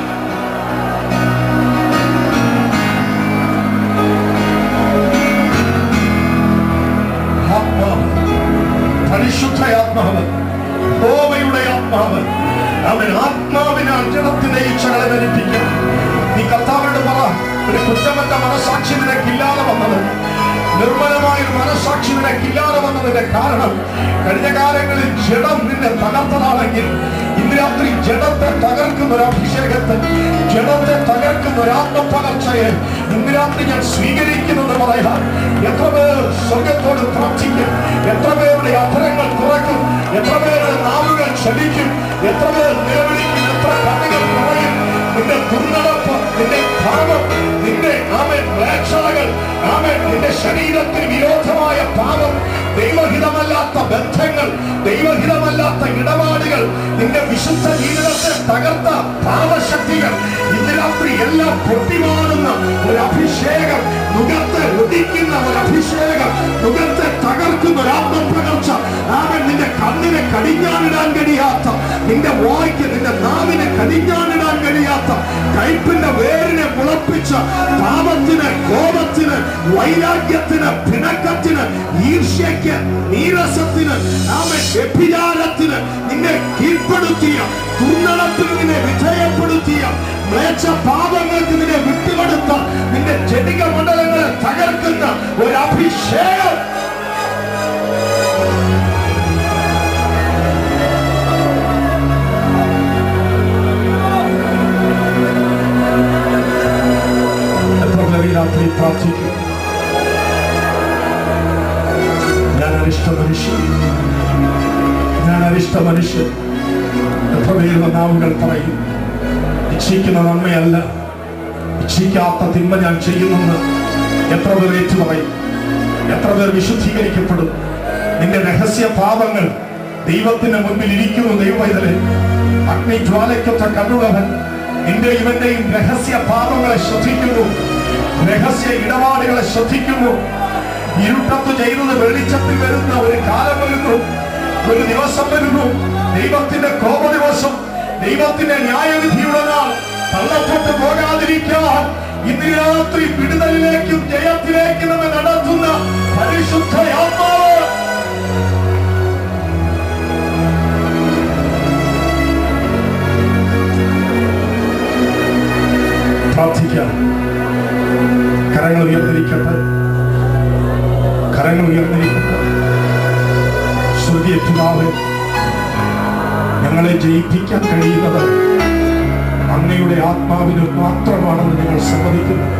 ആത്മാവ് പരിശുദ്ധ ആത്മാവ് ഹോവയുടെ ആത്മാവ് അവൻ ആത്മാവിനാൽ ജനത്തിന്റെ ഇച്ഛകളെ ധരിപ്പിക്കണം നീ കർത്താവിനോട് പറ ഒരു കുറ്റമറ്റ മനസാക്ഷി നിനക്കില്ലാതെ വന്നത് നിർമ്മലമായ ഒരു മനസാക്ഷി നിനക്കില്ലാതെ വന്നതിന്റെ കാരണം കഴിഞ്ഞ കാലങ്ങളിൽ ജഡം നിന്നെ തകർത്തതാണെങ്കിൽ ഇന്ന് രാത്രി ജഡത്തെ തകർക്കുന്ന ഒരു അഭിഷേകത്തെ ജഡത്തെ തകർക്കുന്ന ഒരു ആത്മപകർച്ചയെ ഇന്ന് രാത്രി ഞാൻ സ്വീകരിക്കുന്നെന്ന് പറയാൻ എത്ര പേർ സ്വർഗത്തോട് പ്രാർത്ഥിക്കും എത്ര പേരുടെ അധരങ്ങൾ തുറക്കും എത്ര പേരുടെ നാവുകൾ ക്ഷണിക്കും എത്ര പേർ നിലവിളിക്കും എത്ര കണ്ണുകൾ പറയും നിന്റെ ദൈവഹിതമല്ലാത്ത ബന്ധങ്ങൾ ദൈവഹിതമല്ലാത്ത ഇടപാടുകൾ നിന്റെ വിശുദ്ധ ജീവിതത്തെ തകർത്ത പാപശക്തികൾ ഇന്ന് രാത്രി എല്ലാം പൊട്ടിമാറുന്ന ഒരു അഭിഷേകം മുഖത്തെ ഒടിക്കുന്ന ഒരു അഭിഷേകം മുഖത്തെ തകർക്കുന്ന ഒരു ആത്മപകർച്ച അവൻ നിന്റെ കണ്ണിനെ കടിഞ്ഞാണിടാൻ കഴിയാത്ത നിന്റെ വായ്ക്ക് നിന്റെ നാവിനെ കടിഞ്ഞാണിടാൻ കഴിയാത്ത കയ്പിന്റെ വേരിനെ മുളപ്പിച്ച പാപത്തിന് കോപത്തിന് വൈരാഗ്യത്തിന് പിണക്കത്തിന് ഈർഷ്യയ്ക്ക് നീരസത്തിന് അവൻ വ്യഭിചാരത്തിന് നിന്നെ കീഴ്പ്പെടുത്തിയ ദുർനടപ്പിന് നിന്നെ വിധേയപ്പെടുത്തിയ മ്ലേച്ഛ പാപങ്ങൾക്ക് നിന്നെ വിട്ടുകൊടുത്ത നിന്റെ ജനിക മണ്ഡലങ്ങളെ തകർക്കുന്ന ഒരു അഭിഷേകം എത്ര പേർ ഈ രാത്രി പ്രാർത്ഥിക്കും ഞാൻ അരിഷ്ട മനുഷ്യൻ ഞാൻ അരിഷ്ട മനുഷ്യൻ എത്ര പേരുടെ നാവുകൾ പറയും ഇച്ഛിക്കുന്ന നന്മയല്ല ഇച്ഛിക്കാത്ത തിന്മ ഞാൻ ചെയ്യുന്നെന്ന് എത്ര പേർ ഏറ്റു പറയും എത്ര പേർ വിശുദ്ധീകരിക്കപ്പെടും നിന്റെ രഹസ്യ പാപങ്ങൾ ദൈവത്തിന് മുൻപിൽ ഇരിക്കുന്നു ദൈവവൈതലെ അഗ്നിജ്വാലയ്ക്കൊത്ത കണ്ണുള്ളവൻ നിന്റെ ഇവന്റെയും രഹസ്യ പാപങ്ങളെ ശ്രദ്ധിക്കുന്നു രഹസ്യ ഇടപാടുകളെ ശ്രദ്ധിക്കുന്നു ഇരുട്ടത്ത് ചെയ്തത് വെളിച്ചത്തിൽ വരുന്ന ഒരു കാലം വരുന്നു ഒരു ദിവസം വരുന്നു ദൈവത്തിന്റെ കോപ ദിവസം ദൈവത്തിന്റെ ന്യായവിധിയുടെ നാൾ തള്ളപ്പെട്ടു പോകാതിരിക്കാൻ ഇന്ന് രാത്രി വിടുതലിലേക്കും ജയത്തിലേക്കും നമ്മെ നടത്തുന്ന പരിശുദ്ധ ആത്മാവ് പ്രാർത്ഥിക്കാം കരങ്ങൾ ഉയർന്നിരിക്കട്ടെ കരങ്ങൾ ഉയർന്നിരിക്കട്ടെ സ്വർഗീയ പിതാവേ ഞങ്ങളെ ജയിപ്പിക്കാൻ കഴിയുന്നത് അങ്ങയുടെ ആത്മാവിന് മാത്രമാണെന്ന് ഞങ്ങൾ സമ്മതിക്കുന്നു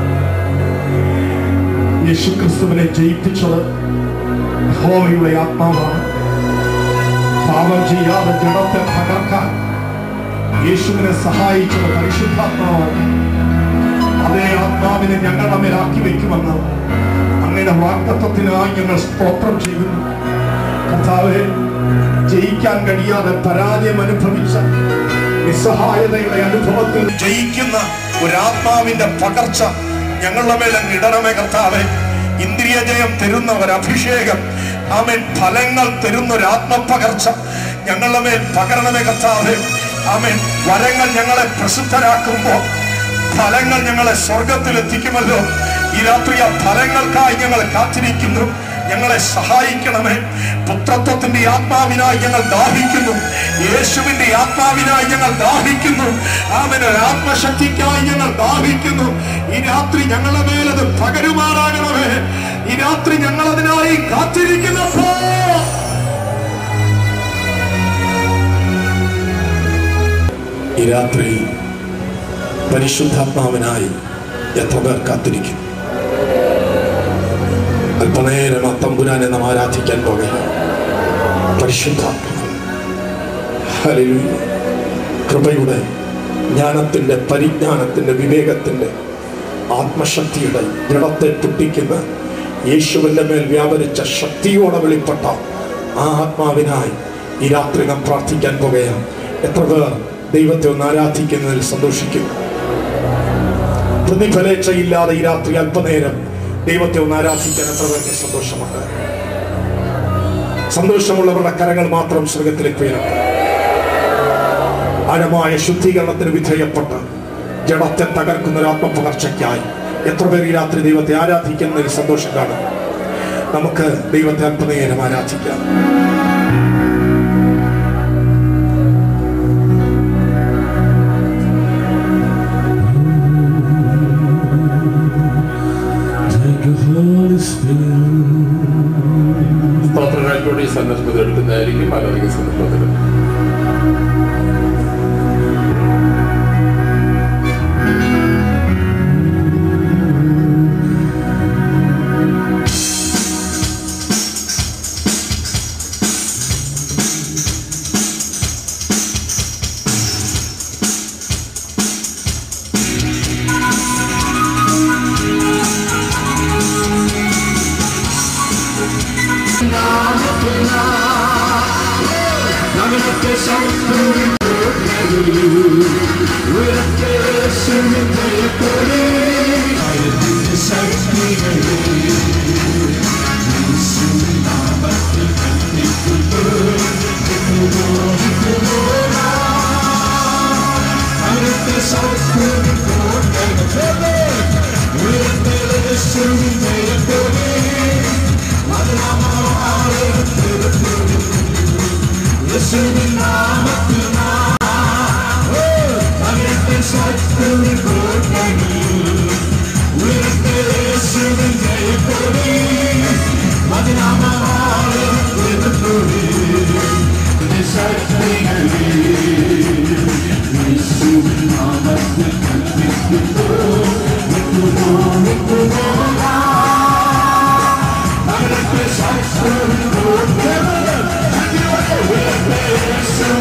യേശു ക്രിസ്തുവിനെ ജയിപ്പിച്ചത് യഹോവയുടെ ആത്മാവാണ് പാപം ചെയ്യാതെ ജഡത്തെ തകർക്കാൻ യേശുവിനെ സഹായിച്ചത് പരിശുദ്ധാത്മാവാണ് അതേ ആത്മാവിനെ ഞങ്ങളുടെ മേലാക്കി വെക്കുമെന്ന് അങ്ങയുടെ വാഗ്ദത്വത്തിനായി ഞങ്ങൾ സ്തോത്രം ചെയ്യുന്നു കർത്താവെ ജയിക്കാൻ കഴിയാതെ പരാജയം അനുഭവിച്ച നിസ്സഹായതയുടെ അനുഭവത്തിൽ ജയിക്കുന്ന ഒരാത്മാവിന്റെ പകർച്ച ഞങ്ങളുടെ മേലെ ഇടണമേ കർത്താവെ ഇന്ദ്രിയ ജയം തരുന്ന ഒരു അഭിഷേകം ആമേൻ ഫലങ്ങൾ തരുന്ന ഒരു ആത്മപകർച്ച ഞങ്ങളുടെ മേൽ പകരണമേ കർത്താവെ ആമേൻ വരങ്ങൾ ഞങ്ങളെ പ്രസിദ്ധരാക്കുമ്പോൾ ഫലങ്ങൾ ഞങ്ങളെ സ്വർഗത്തിൽ എത്തിക്കുമല്ലോ ഈ രാത്രി ആ ഫലങ്ങൾക്കായി ഞങ്ങൾ കാത്തിരിക്കുന്നു ഞങ്ങളെ സഹായിക്കണമേ പുത്രത്വത്തിന്റെ ആത്മാവിനായി ഞങ്ങൾ ദാഹിക്കുന്നു യേശുവിന്റെ ആത്മാവിനായി ഞങ്ങൾ ദാഹിക്കുന്നു അവൻ ഒരു ആത്മശക്തിക്കായി ഞങ്ങൾ ദാഹിക്കുന്നു ഈ രാത്രി ഞങ്ങളുടെ മേലത് പകരുമാറാകണമേ ഈ രാത്രി ഞങ്ങൾ അതിനായി കാത്തിരിക്കുന്നപ്പോ ഈ രാത്രി പരിശുദ്ധാത്മാവിനായി എത്ര പേർ കാത്തിരിക്കും അല്പനേരം ആ തമ്പുരാനെ നാം ആരാധിക്കാൻ പോകുകയാണ് പരിശുദ്ധാത്മാവ് ഹല്ലേലൂയ. കൃപയുടെ ജ്ഞാനത്തിന്റെ പരിജ്ഞാനത്തിന്റെ വിവേകത്തിന്റെ ആത്മശക്തിയുടെ ജഡത്തെ പൊട്ടിക്കുന്ന യേശുവിന്റെ മേൽ വ്യാപരിച്ച ശക്തിയോടെ വെളിപ്പെട്ട ആ ആത്മാവിനായി ഈ രാത്രി നാം പ്രാർത്ഥിക്കാൻ പോകുകയാണ് എത്ര പേർ ദൈവത്തെ ഒന്ന് ആരാധിക്കുന്നതിൽ സന്തോഷിക്കുന്നു പ്രതിഫലേച്ഛയില്ലാതെ ഈ രാത്രി അല്പനേരം ദൈവത്തെ ഒന്ന് ആരാധിക്കാൻ എത്ര പേർക്ക് സന്തോഷമുണ്ട് സന്തോഷമുള്ളവരുടെ കരങ്ങൾ മാത്രം സ്വർഗത്തിലേക്ക് ഉയരട്ടെ ആഴമായ ശുദ്ധീകരണത്തിന് വിധേയപ്പെട്ട് ജഡത്തെ തകർക്കുന്ന ഒരു ആത്മപകർച്ചയ്ക്കായി എത്ര പേർ ഈ രാത്രി ദൈവത്തെ ആരാധിക്കുന്നതിൽ സന്തോഷം കാണും നമുക്ക് ദൈവത്തെ അല്പനേരം ആരാധിക്കാം സ്തോത്രങ്ങൾക്കൂടി സന്ദർഭത്തിൽ എടുക്കുന്നതായിരിക്കും ആരാധിക സന്ദർഭത്തിൽ നാമത്തിനാ Yes,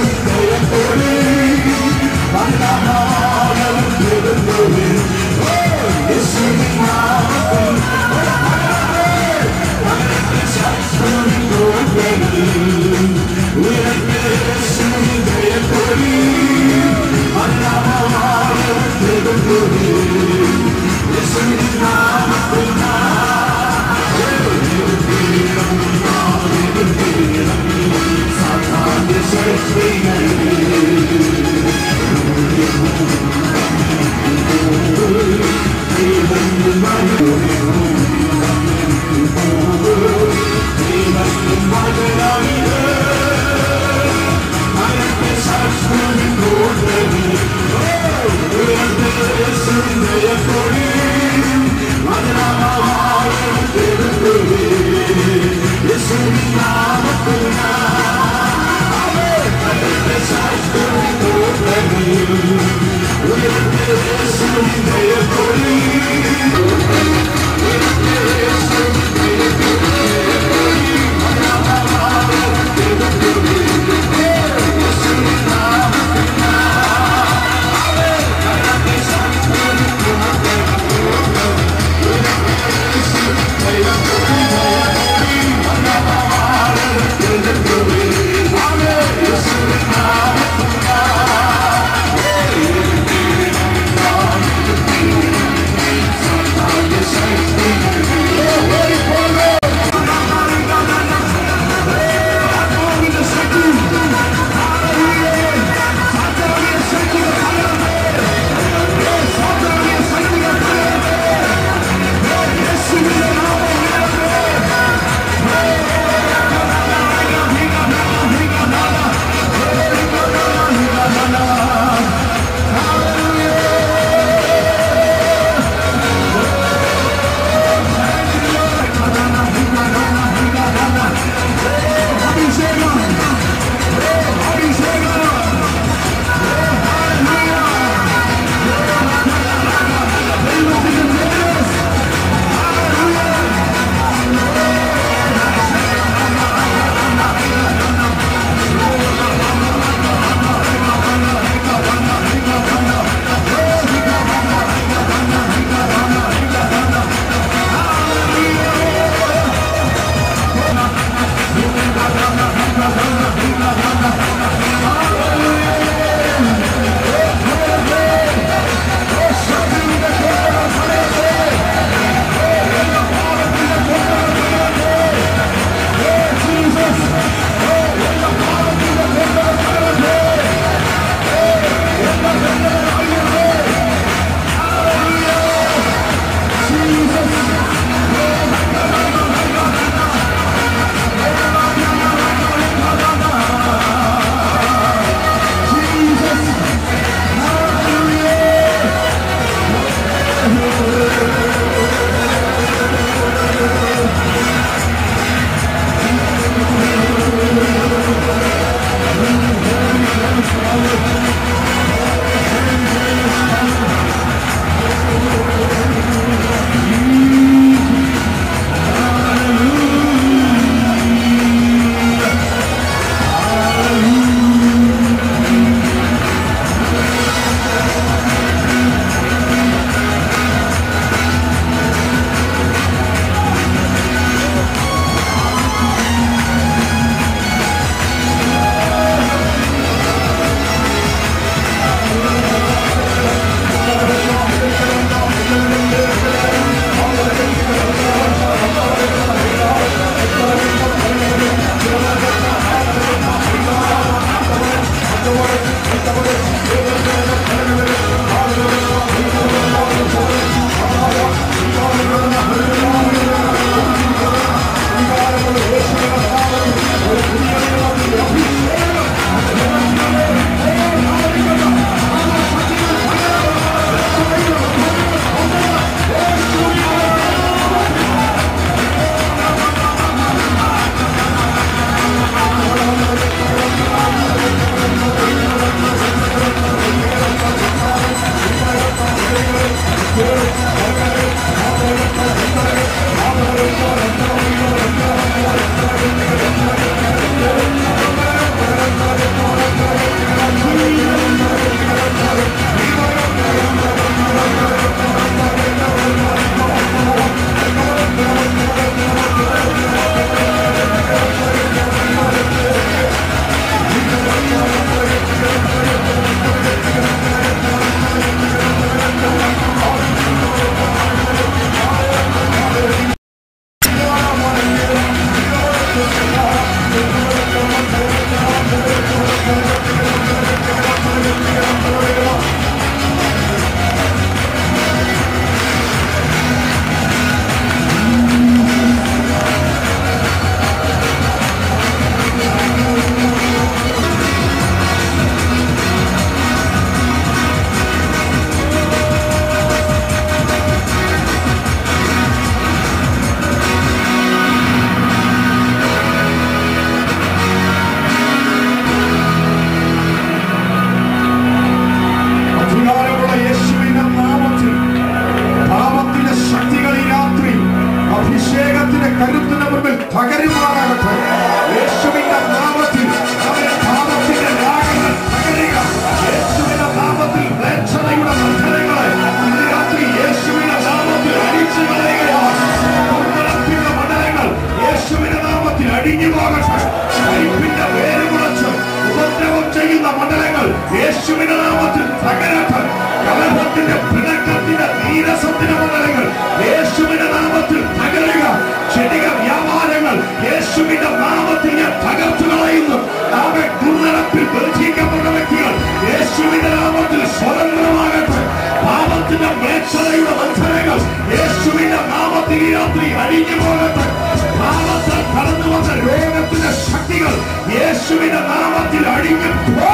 തകരട്ടെ കലഹത്തിന്റെ പിണക്കത്തിന്റെ നീരസത്തിന്റെ മണ്ഡലങ്ങൾ യേശുവിന്റെ നാമത്തിൽ തകരുക ചെടിക വ്യാപാരങ്ങൾ യേശുവിന്റെ നാമത്തിൽ ഞാൻ തകർത്തു കളയുന്നു അവൻ ദുർനടപ്പിൽ ബന്ധിക്കപ്പെട്ട വ്യക്തികൾ യേശുവിന്റെ നാമത്തിൽ സ്വതന്ത്രമാകട്ടെ പാപത്തിന്റെ മേക്ഷതയുടെ ബന്ധനങ്ങൾ യേശുവിന്റെ നാമത്തിൽ ഈ രാത്രി അഴിഞ്ഞു പോകട്ടെ പാപത്തിൽ കടന്നു വന്ന രോഗത്തിന്റെ ശക്തികൾ യേശുവിന്റെ നാമത്തിൽ അഴിഞ്ഞു പോ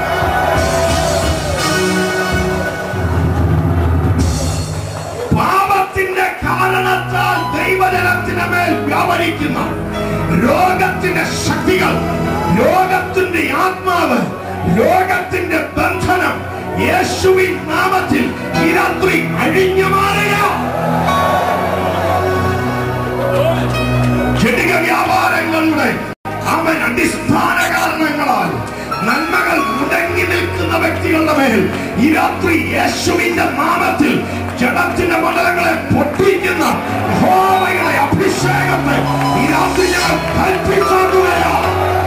പാപത്തിന്റെ കാരണത്താൽ ദൈവജനത്തിന് മേൽ വ്യാപരിക്കുന്ന രോഗത്തിന്റെ ശക്തികൾ രോഗത്തിന്റെ ആത്മാവ് രോഗത്തിന്റെ ബന്ധനം യേശുവിൻ നാമത്തിൽ ഈ രാത്രി അഴിഞ്ഞു മാറുക ചെടിക വ്യാപാരങ്ങളുടെ അവൻ അടിസ്ഥാന കാരണങ്ങളാൽ നന്മകൾ മുടങ്ങി നിൽക്കുന്ന വ്യക്തികളുടെ മേൽ ഈ രാത്രി യേശുവിന്റെ നാമത്തിൽ ജഡത്തിന്റെ മണ്ഡലങ്ങളെ പൊട്ടിക്കുന്ന യഹോവയുടെ അഭിഷേകത്തെ ഈ രാത്രി ഞങ്ങൾ കൽപ്പിച്ചാക്കുകയാണ്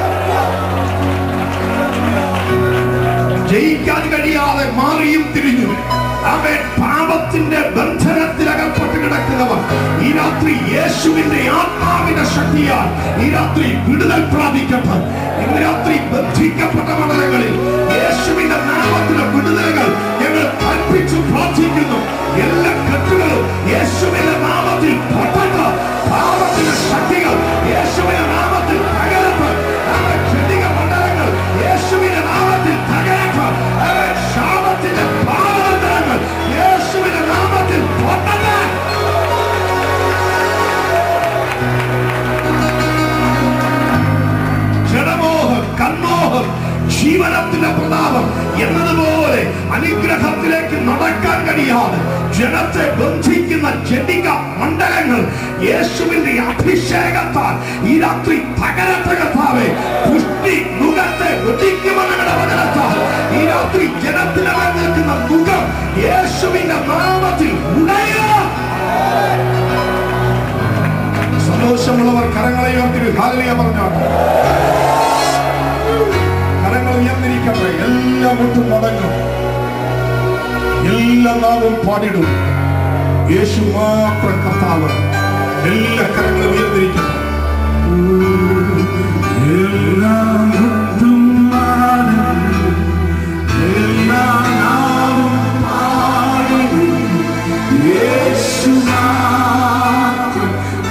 ജയിക്കാൻ കഴിയാതെ മാറിയും തിരിഞ്ഞു അവൻ പാപത്തിന്റെ ബന്ധനത്തിലകപ്പെട്ട് കിടക്കുന്നവർ ഈ രാത്രി യേശുവിന്റെ ആത്മാവിന്റെ ശക്തിയാൽ ഈ രാത്രി വിടുതൽ പ്രാപിക്കട്ടെ ഇന്ന് രാത്രി ബന്ധിക്കപ്പെട്ട മണ്ഡലങ്ങളിൽ യേശുവിന്റെ നാമത്തിലെ വിടുതലുകൾ ഞങ്ങൾ കൽപ്പിച്ചു പ്രാർത്ഥിക്കുന്നു എല്ലാ കെട്ടുകളും യേശുവിന്റെ നാമത്തിൽ പൊട്ടട്ടെ പാപത്തിന്റെ ശക്തികൾ യേശുവിന്റെ നാമത്തിൽ തകരട്ടെ അവൻ ചെടിക മണ്ഡലങ്ങൾ യേശുവിന്റെ നാമത്തിൽ തകരട്ടെ അവൻ ശാപത്തിന്റെ പാപബന്ധനങ്ങൾ യേശുവിന്റെ നാമത്തിൽ പൊട്ടട്ടെ ജഡമോഹം കൺമോഹം ജീവനത്തിന്റെ പ്രതാപം എന്നതുപോലെ അനുഗ്രഹത്തിലേക്ക് നടക്കാൻ കഴിയാതെ ജനത്തെ ബന്ധിക്കുന്ന ജനിക മണ്ഡലങ്ങൾ യേശുവിന്റെ അഭിഷേകത്താൽ ഈ രാത്രി തകരത്തെ കർത്താവേ പുഷ്ടി മുഖത്തെ വെട്ടിക്കുമെന്നങ്ങളുടെ വചനത്താൽ ഈ രാത്രി ജനത്തിന് മേൽ നിൽക്കുന്ന മുഖം യേശുവിന്റെ നാമത്തിൽ ഉടയുക സന്തോഷമുള്ളവർ കരങ്ങളെ ഉയർത്തി ഹാലിയ പറഞ്ഞാണ് കരങ്ങൾ ഉയർന്നിരിക്കട്ടെ എല്ലാ മുട്ടും മടങ്ങും എല്ലാ നാവും പാടിടും യേശു മാത്രം കർത്താവ് എല്ലാ കരങ്ങളും ഉയർന്നിരിക്കട്ടെ എല്ലാ മുട്ടും മടങ്ങും, എല്ലാ നാവും പാടിടും യേശു മാത്രം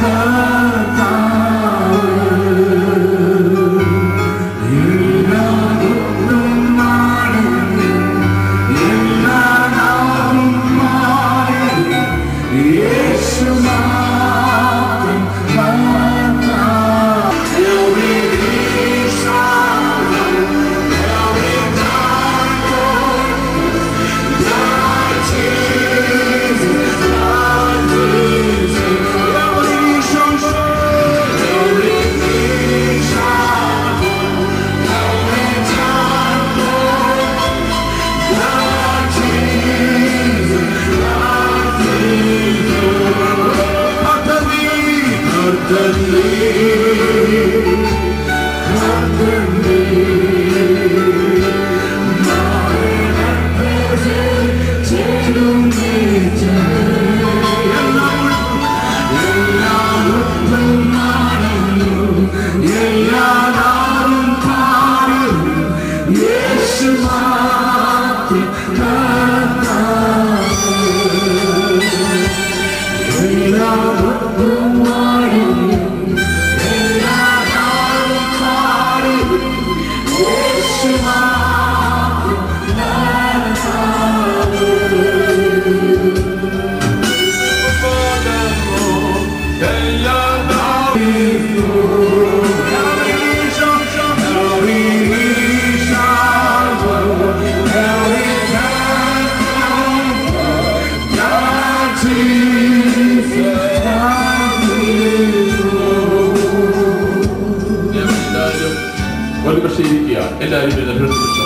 എല്ലാവരും ഒരു പക്ഷേ ഇരിക്കുക എല്ലാവരും ഇരുന്ന് പ്രതിഷ്ഠ